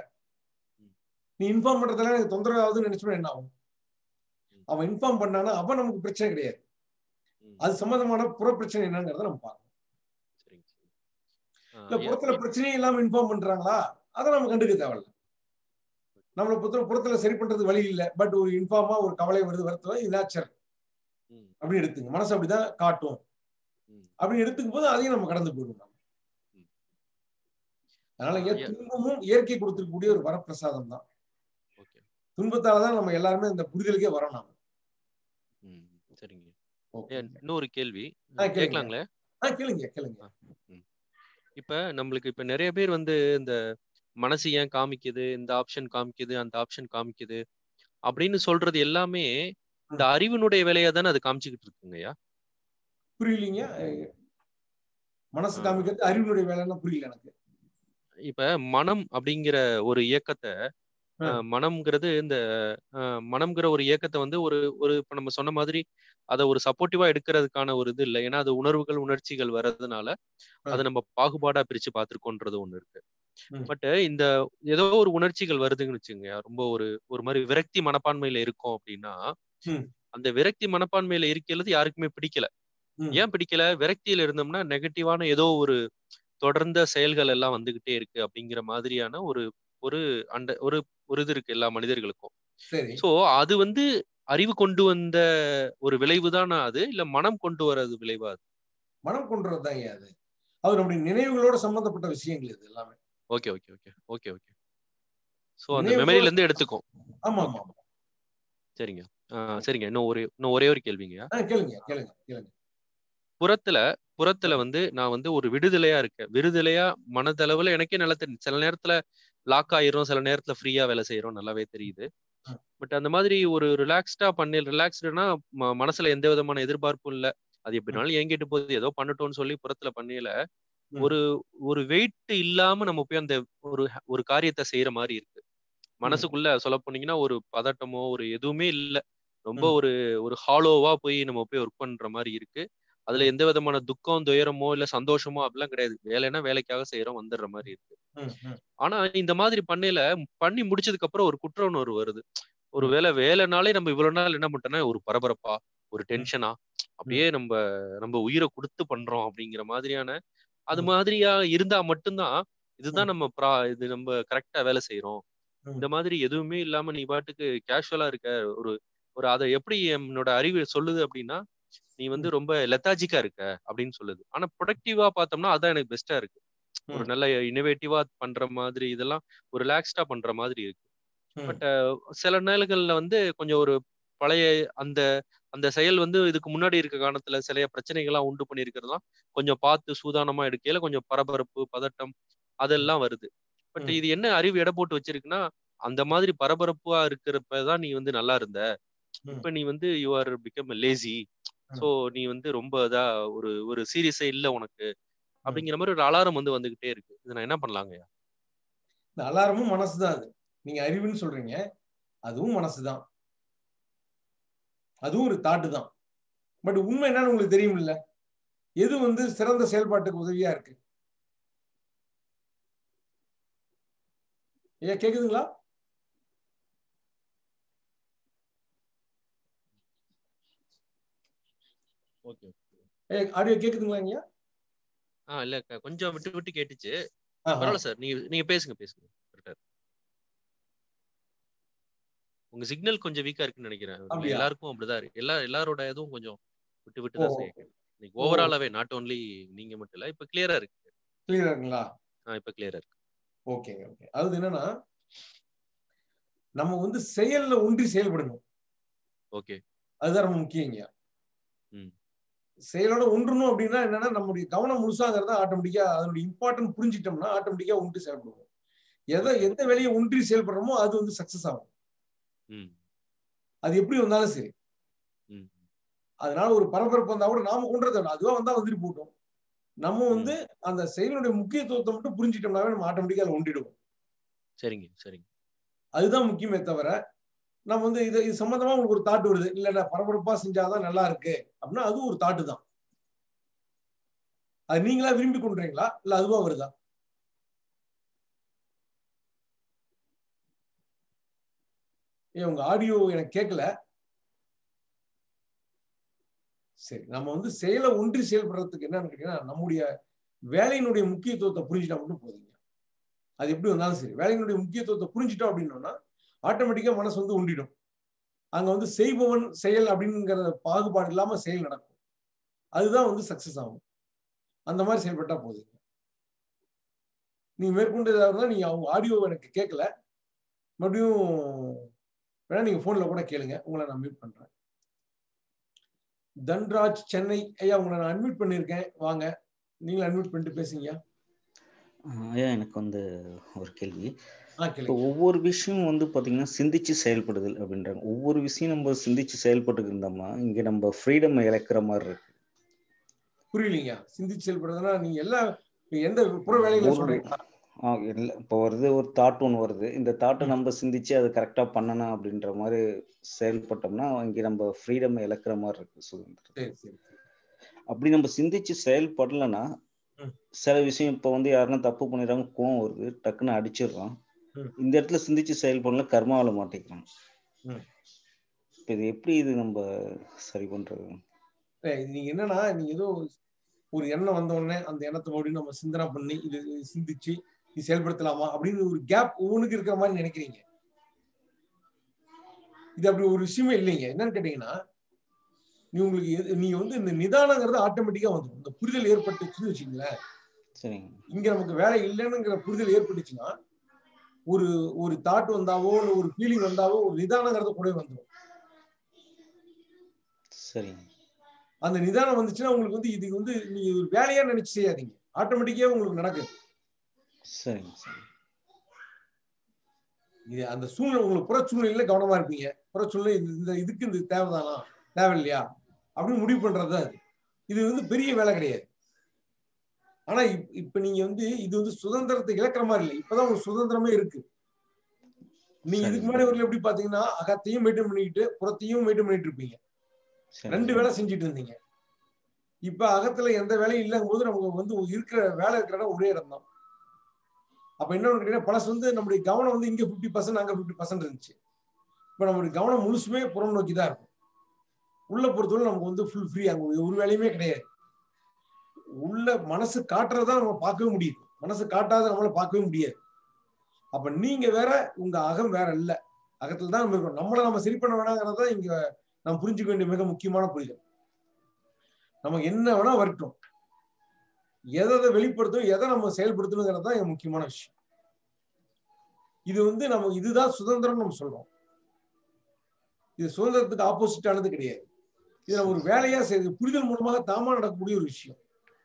நீ இன்ஃபார்ம் பண்றதெல்லாம் எனக்கு தொந்தரவு ஆகுதுன்னு நினைச்சோம்னா என்ன ஆகும் அவன் இன்ஃபார்ம் பண்ணானா அவன் நமக்கு பிரச்சனை கிடையாது ம். அது சம்பந்தமான புற பிரச்சனை என்னங்கிறத நம்ம பார்க்கணும் சரிங்க சரிங்க ஆ, இல்ல ஐயா, புறத்துல பிரச்சனையே இல்லாம இன்ஃபார்ம் பண்றாங்களா அதை நம்ம கண்டுக்க தேவையில்ல நம்மளை புறத்துல புறத்துல சரி பண்றது வழி இல்லை பட் ஒரு இன்ஃபார்மா ஒரு கவலை வருது வருத்தம் இது நேச்சர் ம் அப்படின்னு எடுத்துங்க மனசு அப்படிதான் காட்டும் ம் அப்படின்னு எடுத்துக்கும் போது அதையும் நம்ம கடந்து போயிடும் நம்ம. ம். அதனால ஆ, இங்க ஐயா. துன்பமும் இயற்கை கொடுத்திருக்கக்கூடிய ஒரு வரப்பிரசாதம் தான் ஓகே துன்பத்தால தான் நம்ம எல்லாருமே இந்த புரிதலுக்கே வரோம் நாம ம் சரிங்க ஓகே ஐயா, இன்னொரு கேள்வி ஆ, கேளுங்க. கேட்கலாங்களே ஆ கேளுங்க கேளுங்க இப்ப நம்மளுக்கு இப்ப நிறைய பேர் வந்து இந்த மனசு ஏன் காமிக்குது இந்த ஆப்ஷன் காமிக்குது அந்த ஆப்ஷன் காமிக்குது அப்படின்னு சொல்றது எல்லாமே இந்த அறிவினுடைய வேலையா தானே அது காமிச்சுக்கிட்டு இருக்குங்கய்யா புரியலீங்க அஹ் மனசு ஆ. காமிக்கிறது அறிவினுடைய வேலைன்னா புரியல எனக்கு இப்ப மனம் அப்படிங்கிற ஒரு இயக்கத்தை ஆ. அஹ், மனம்ங்கிறது இந்த அஹ், மனம்ங்கிற ஒரு இயக்கத்தை வந்து ஒரு ஒரு இப்ப நம்ம சொன்ன மாதிரி அதை ஒரு சப்போர்ட்டிவா எடுக்கிறதுக்கான ஒரு இது இல்லை ஏன்னா அது உணர்வுகள் உணர்ச்சிகள் வர்றதுனால ஆ. அதை நம்ம பாகுபாடா பிரிச்சு பார்த்திருக்கோன்றது ஒண்ணு இருக்கு ம். பட் இந்த ஏதோ ஒரு உணர்ச்சிகள் வருதுன்னு வச்சுங்க ரொம்ப ஒரு ஒரு மாதிரி விரக்தி மனப்பான்மையில இருக்கோம் அப்படின்னா ம். அந்த விரக்தி மனப்பான்மையில இருக்கிறது யாருக்குமே பிடிக்கல ம். ஏன் பிடிக்கல விரக்தியில இருந்தோம்னா நெகட்டிவான ஏதோ ஒரு தொடர்ந்த செயல்கள் எல்லாம் வந்துகிட்டே இருக்கு அப்படிங்கிற மாதிரியான ஒரு ஒரு அண்ட ஒரு ஒரு இது இருக்கு எல்லா மனிதர்களுக்கும் சரி சோ அது வந்து அறிவு கொண்டு வந்த ஒரு விளைவு தானா அது இல்ல மனம் கொண்டு வர்றது விளைவா அது மனம் கொண்டுறது தான் அது அது நம்முடைய நினைவுகளோட சம்பந்தப்பட்ட விஷயங்கள் இது எல்லாமே okay okay okay okay okay so அந்த நினைவுகளோட- மெமரியில இருந்து எடுத்துக்கும் ஆமா ஆமா ஆமா சரிங்க ஆஹ் சரிங்க இன்னும் ஒரு இன்னும் ஒரே ஒரு கேள்விங்க ஆ கேளுங்க கேளுங்க கேளுங்க புறத்துல புறத்துல வந்து நான் வந்து ஒரு விடுதலையா இருக்கேன் விடுதலையா மனதளவுல எனக்கே நல்லா தெரியும் சில நேரத்துல லாக் ஆயிரும் சில நேரத்துல ஃப்ரீயா வேலை செய்யறோம் நல்லாவே தெரியுது ம். பட் அந்த மாதிரி ஒரு ரிலாக்ஸ்டா பண்ணி ரிலாக்ஸ்டுனா மனசுல எந்த விதமான எதிர்பார்ப்பும் இல்ல அது எப்படினாலும் ஏங்கிட்டு போகுது ஏதோ பண்ணட்டும்னு சொல்லி புறத்துல பண்ணல ம். ஒரு ஒரு வெயிட் இல்லாம நம்ம போய் அந்த ஒரு ஒரு காரியத்தை செய்யற மாதிரி இருக்கு மனசுக்குள்ள சொல்ல போனீங்கன்னா ஒரு பதட்டமோ ஒரு எதுவுமே இல்ல ரொம்ப ம். ஒரு ஒரு ஹாலோவா போய் நம்ம போய் ஒர்க் பண்ற மாதிரி இருக்கு அதுல எந்த விதமான துக்கம் துயரமோ இல்ல சந்தோஷமோ அப்படிலாம் கிடையாது வேலைன்னா வேலைக்காக செய்யறோம் வந்துடுற மாதிரி இருக்கு ம், ம். ஆனா இந்த மாதிரி பண்ணையில பண்ணி முடிச்சதுக்கு அப்புறம் ஒரு குற்ற உணர்வு வருது ஒரு ம். வேலை வேலைனாலே நம்ம இவ்வளவு நாள் என்ன பண்ணிட்டோம்னா ஒரு பரபரப்பா ஒரு டென்ஷனா அப்படியே நம்ம நம்ம உயிரை கொடுத்து பண்றோம் அப்படிங்கிற மாதிரியான அது ம். மாதிரியா இருந்தா மட்டும்தான் இதுதான் ம். நம்ம ப்ரா இது நம்ம கரெக்டா வேலை செய்யறோம் ம். இந்த மாதிரி எதுவுமே இல்லாம நீ பாட்டுக்கு கேஷுவலா இருக்க ஒரு ஒரு அதை எப்படி என்னோட அறிவு சொல்லுது அப்படின்னா நீ வந்து ரொம்ப லெத்தாஜிக்கா இருக்க அப்படின்னு சொல்லுது ஆனா ப்ரொடக்டிவா பார்த்தோம்னா அதான் எனக்கு பெஸ்டா இருக்கு ஒரு ம். நல்ல இனோவேட்டிவா பண்ற மாதிரி இதெல்லாம் ஒரு ரிலாக்ஸ்டா பண்ற மாதிரி இருக்கு ம். பட் சில நேரங்கள்ல வந்து கொஞ்சம் ஒரு பழைய அந்த அந்த செயல் வந்து இதுக்கு முன்னாடி இருக்க காலத்துல சில பிரச்சனைகள்லாம் உண்டு பண்ணியிருக்கிறதுலாம் கொஞ்சம் பார்த்து சூதானமா எடுக்கையில கொஞ்சம் பரபரப்பு பதட்டம் அதெல்லாம் வருது பட் ம். இது என்ன அறிவு எடை போட்டு வச்சிருக்குன்னா அந்த மாதிரி பரபரப்பா இருக்கிறப்பதான் நீ வந்து நல்லா இருந்த ம். இப்ப நீ வந்து யூ ஆர் பிகம் லேசி ம். சோ நீ வந்து ரொம்ப இதா ஒரு ஒரு சீரியஸே இல்ல உனக்கு ம். அப்படிங்கிற மாதிரி ஒரு அலாரம் வந்து வந்துகிட்டே இருக்கு இது நான் என்ன பண்ணலாங்க இந்த அலாரமும் மனசு தான் அது நீங்க அறிவுன்னு சொல்றீங்க அதுவும் மனசுதான் அதுவும் ஒரு தாட்டு தான் பட் உண்மை என்னன்னு உங்களுக்கு தெரியுமில்ல எது வந்து சிறந்த செயல்பாட்டுக்கு உதவியா இருக்கு ஐயா கேக்குதுங்களா ஓகே ஏய், ஆடியோ கேக்குதுங்களா ஐயா ஆ இல்ல க- கொஞ்சம் விட்டு விட்டு கேட்டுச்சு ஆஹா. பரவாயில்ல சார் நீங்க நீங்க பேசுங்க பேசுங்க கரெக்டா உங்க சிக்னல் கொஞ்சம் வீக்கா இருக்குன்னு நினைக்கிறேன் அப்படியா? எல்லாருக்கும் அப்படிதான் இருக்கு எல்லா எல்லாரோட இதுவும் கொஞ்சம் விட்டு விட்டு ஓ, தான் ஓ. செய்யுங்க இன்னைக்கு ஓவராலாவே நாட் ஓன்லி நீங்க மட்டும் இல்ல இப்ப கிளியரா இருக்கு கிளியரா இருக்குங்களா ஆ இப்ப கிளியரா இருக்கு ஓகேங்க ஓகே அதாவது என்னன்னா நம்ம வந்து செயல்ல ஒன்றி செயல்படணும் ஓகே அதுதான் ரொம்ப முக்கியங்க ம் செயலோட ஒன்றணும் அப்படின்னா என்னன்னா நம்முடைய கவனம் முழுசாங்கிறத ஆட்டோமேட்டிக்கா அதனுடைய இம்பார்ட்டன்ட் புரிஞ்சிட்டோம்னா ஆட்டோமேட்டிக்கா ஒன்றி செயல்படுவோம் எதை எந்த வேலையை ஒன்றி செயல்படுறோமோ அது வந்து சக்சஸ் ஆகும் ம் அது எப்படி வந்தாலும் சரி ம் அதனால ஒரு பரபரப்பு வந்தா கூட நாம கொண்டுறது வேண்டாம். அதுவா வந்தா வந்துட்டு போட்டோம் நம்ம வந்து அந்த செயலுடைய முக்கியத்துவத்தை மட்டும் புரிஞ்சிட்டோம்னாவே நம்ம ஆட்டோமேட்டிக்கா அதை ஒன்றிடுவோம் சரிங்க சரிங்க அதுதான் முக்கியமே தவிர நம்ம வந்து இது இது சம்பந்தமா உங்களுக்கு ஒரு தாட் வருது இல்ல நான் பரபரப்பா செஞ்சாதான் நல்லா இருக்கு அப்படின்னா அது ஒரு தாட்டு தான் அது நீங்களா விரும்பி கொண்டுறீங்களா இல்ல அதுவா வருதா ஏ உங்க ஆடியோ எனக்கு கேட்கல சரி நம்ம வந்து செயலை ஒன்றி செயல்படுறதுக்கு என்னன்னு கேட்டீங்கன்னா நம்முடைய வேலையினுடைய முக்கியத்துவத்தை புரிஞ்சுட்டா மட்டும் போதுங்க அது எப்படி வந்தாலும் சரி வேலையினுடைய முக்கியத்துவத்தை புரிஞ்சுட்டோம் அப்படின்னோம்னா ஆட்டோமேட்டிக்கா மனசு வந்து ஒன்றிடும் அங்க வந்து செய்பவன் செயல் அப்படிங்கிற பாகுபாடு இல்லாம செயல் நடக்கும் அதுதான் வந்து சக்சஸ் ஆகும் அந்த மாதிரி செயல்பட்டா போதுங்க நீங்க மேற்கொண்டு ஏதாவது இருந்தா நீங்க அவங்க ஆடியோ எனக்கு கேட்கல மறுபடியும் வேணா நீங்க போன்ல கூட கேளுங்க உங்களை நான் மியூட் பண்றேன் தன்ராஜ் சென்னை ஐயா உங்களை நான் அட்மிட் பண்ணியிருக்கேன் வாங்க நீங்களும் அட்மிட் பண்ணிட்டு பேசுங்க ஐயா எனக்கு வந்து ஒரு கேள்வி ஆ இப்போ கேளுங்க ஒவ்வொரு விஷயம் வந்து பாத்தீங்கன்னா சிந்திச்சு செயல்படுதல் அப்படின்றாங்க ஒவ்வொரு விஷயம் நம்ம சிந்திச்சு செயல்பட்டு இருந்தோம்னா இங்க நம்ம ஃப்ரீடம் இழக்கிற மாதிரி இருக்கு புரியலீங்க சிந்திச்சு செயல்படுறதுன்னா நீங்க எல்லா நீங்க எந்த புற வேலைகளை ஒரு சொல்றீங்களா ஆ, இல்ல இப்போ வருது ஒரு தாட் ஒன்று வருது இந்த தாட்டை நம்ம சிந்திச்சு அதை கரெக்டாக பண்ணணும் அப்படின்ற மாதிரி செயல்பட்டோம்னா இங்கே நம்ம ஃப்ரீடம் இழக்கிற மாதிரி இருக்கு சுதந்திரம் சரி சரி அப்படி நம்ம சிந்திச்சு செயல்படலைன்னா ம். சில விஷயம் இப்போ வந்து யாருன்னா தப்பு பண்ணிடுறாங்க கோவம் வருது டக்குன்னு அடிச்சிடுறோம் ம். இந்த இடத்துல சிந்திச்சு செயல்படல கர்மாவில் மாட்டிக்கிறோம் ம். இப்போ இது எப்படி இது நம்ம சரி பண்றது ஏய், இது நீங்க என்னன்னா நீங்க ஏதோ ஒரு எண்ணம் வந்த உடனே அந்த எண்ணத்தை மறுபடியும் நம்ம சிந்தனை பண்ணி இது இது சிந்திச்சு இது செயல்படுத்தலாமா அப்படின்னு ஒரு கேப் ஒவ்வொன்றுக்கு இருக்கிற மாதிரி நினைக்கிறீங்க இது அப்படி ஒரு விஷயமே இல்லைங்க என்னன்னு கேட்டீங்கன்னா நீ உங்களுக்கு எது- நீங்க வந்து இந்த நிதானங்கிறது ஆட்டோமேட்டிக்கா வந்துடும் இந்த புரிதல் ஏற்பட்டுச்சுன்னு வச்சுங்களேன் சரிங்க இங்க நமக்கு வேலை இல்லைன்னுங்கிற புரிதல் ஏற்பட்டுச்சுன்னா ஒரு ஒரு தாட் வந்தாவோ இல்ல ஒரு ஃபீலிங் வந்தாவோ ஒரு நிதானங்கிறது கூட வந்துடும் சரிங்க அந்த நிதானம் வந்துச்சுன்னா உங்களுக்கு வந்து இது வந்து நீங்க ஒரு வேலையா நினைச்சு செய்யாதீங்க ஆட்டோமேட்டிக்கா உங்களுக்கு நடக்குது சரிங்க சரிங்க இது அந்த சூழ்நிலை உங்களுக்கு புற சூழ்நிலையில கவனமா இருப்பீங்க புற சூழ்நிலை இந்த- இந்த இதுக்கு இந்த தேவைதானா தேவையில்லையா அப்படின்னு முடிவு பண்றது அது இது வந்து பெரிய வேலை கிடையாது ஆனா இப்- இப்ப நீங்க வந்து இது வந்து சுதந்திரத்தை இழக்கிற மாதிரி இல்லை இப்பதான் உங்களுக்கு சுதந்திரமே இருக்கு நீங்க இதுக்கு முன்னாடி ஒரு எப்படி பாத்தீங்கன்னா அகத்தையும் மெயின்டைன் பண்ணிக்கிட்டு புறத்தையும் மெயின்டைன் பண்ணிட்டு இருப்பீங்க சரி ரெண்டு வேலை செஞ்சுட்டு இருந்தீங்க இப்ப அகத்துல எந்த வேலையும் இல்லைங்கும் போது நமக்கு வந்து இருக்கிற வேலை இருக்கிற இடம் ஒரே இடம் தான் அப்ப என்னன்னு கேட்டீங்கன்னா பழசு வந்து நம்முடைய கவனம் வந்து இங்க பிப்டி பர்சன்ட் அங்க பிப்டி பர்சன்ட் இருந்துச்சு இப்ப நம்மளுடைய கவனம் முழுசுமே புறம் நோக்கி தான் இருக்கும் உள்ள பொறுத்தவரை நமக்கு வந்து ஃபுல் ஃப்ரீ அங்க ஒரு வேலையுமே கிடையாது உள்ள மனசு காட்டுறதா நம்ம பார்க்கவே முடியுது மனசு காட்டாத நம்மளால பார்க்கவே முடியாது அப்ப நீங்க வேற உங்க அகம் வேற இல்ல அகத்துல தான் நம்ம இருக்கோம் நம்மளை நம்ம சரி பண்ண வேணாங்கிறதா இங்க நாம் புரிஞ்சுக்க வேண்டிய மிக முக்கியமான புரிதல் நமக்கு என்ன வேணா வரட்டும் எதை எதை வெளிப்படுத்தணும் எதை நம்ம செயல்படுத்தணுங்கிறது தான் இங்க முக்கியமான விஷயம் இது வந்து நம்ம இதுதான் சுதந்திரம் நம்ம சொல்றோம் இது சுதந்திரத்துக்கு ஆப்போசிட் ஆனது கிடையாது இது நம்ம ஒரு வேலையா செய்து புரிதல் மூலமாக தாமா நடக்கக்கூடிய ஒரு விஷயம்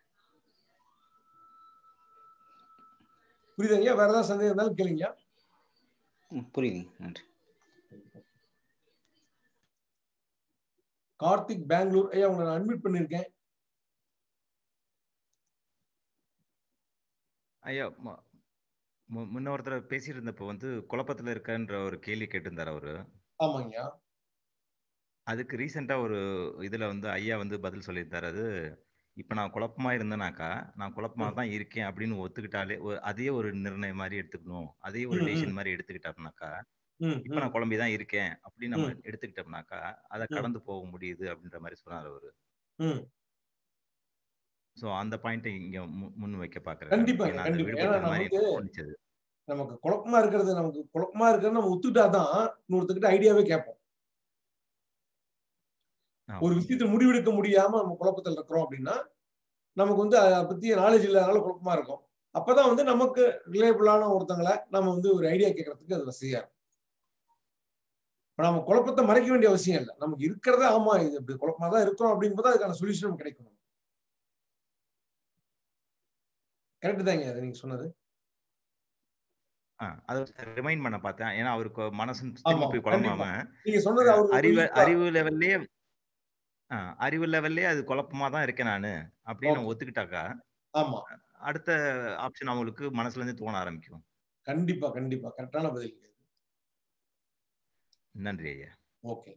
புரியுதுங்க வேற ஏதாவது சந்தேகம் இருந்தாலும் கேளுங்க ம், புரியுதுங்க நன்றி கார்த்திக் பெங்களூர் ஐயா உங்களை நான் அட்மிட் பண்ணிருக்கேன் ஐயா ம- மு- முன்ன ஒருத்தர் பேசிட்டு இருந்தப்போ வந்து குழப்பத்துல இருக்கன்ற ஒரு கேள்வி கேட்டிருந்தார் அவரு ஆமாங்கய்யா அதுக்கு ரீசெண்டா ஒரு இதுல வந்து ஐயா வந்து பதில் சொல்லியிருந்தாரு அது இப்ப நான் குழப்பமா இருந்தேனாக்கா நான் குழப்பமா தான் இருக்கேன் அப்படின்னு ஒத்துக்கிட்டாலே ஒரு- அதையே ஒரு நிர்ணயம் மாதிரி எடுத்துக்கணும் அதையே ஒரு ம், ம். டிசிஷன் மாதிரி எடுத்துக்கிட்டோம்னாக்கா ம், இப்ப ம். நான் குழம்பி தான் இருக்கேன் அப்படின்னு நம்ம ம். எடுத்துக்கிட்டோம்னாக்கா அதை ம். கடந்து போக முடியுது அப்படின்ற மாதிரி சொன்னார் அவரு ம் சோ அந்த பாயிண்ட் இங்க மு- முன் வைக்க பாக்குறேன் கண்டிப்பாங்க நான் அந்த கண்டிப்பா ஏன்னா விடுபட்ட மாதிரி நமக்கு எனக்கு தோணுச்சு நமக்கு குழப்பமா இருக்கிறது நமக்கு குழப்பமா இருக்கிறது நம்ம ஒத்துக்கிட்டாதான் இன்னொருத்தர்கிட்ட ஐடியாவே கேட்போம் ஒரு விஷயத்தை முடிவெடுக்க முடியாம நம்ம குழப்பத்தில் இருக்கிறோம் அப்படின்னா நமக்கு வந்து அதை பத்தி நாலேஜ் இல்லாதனால குழப்பமா இருக்கும் அப்பதான் வந்து நமக்கு ரிலேபிளான ஒருத்தங்களை நம்ம வந்து ஒரு ஐடியா கேட்கறதுக்கு அது வசதியா இருக்கும் இப்ப நம்ம குழப்பத்தை மறைக்க வேண்டிய அவசியம் இல்லை நமக்கு இருக்கிறத ஆமா இது இப்படி குழப்பமா தான் இருக்கிறோம் அப்படிங்கும்போது அதுக்கான சொல்யூஷன் நமக்கு கிடைக்கும் கரெக்ட் தாங்க அது நீங்க சொன்னது ஆ, அதை ரிமைண்ட் பண்ண பார்த்தேன் ஏன்னா அவருக்கு மனசு ஆமா, திரும்பி போய் குழம்பாம கண்டிப்பா. நீங்க சொன்னது அவருக்கு அறிவு புரியுதா? அறிவு லெவல்லே அறிவு லெவல்லே அது குழப்பமா தான் இருக்கேன் நானு அப்படின்னு Okay. ஒத்துக்கிட்டாக்கா ஆமா அடுத்த ஆப்ஷன் அவங்களுக்கு மனசுல இருந்து தோண ஆரம்பிக்கும் கண்டிப்பா கண்டிப்பா கரெக்டான பதில் நன்றி ஐயா ஓகே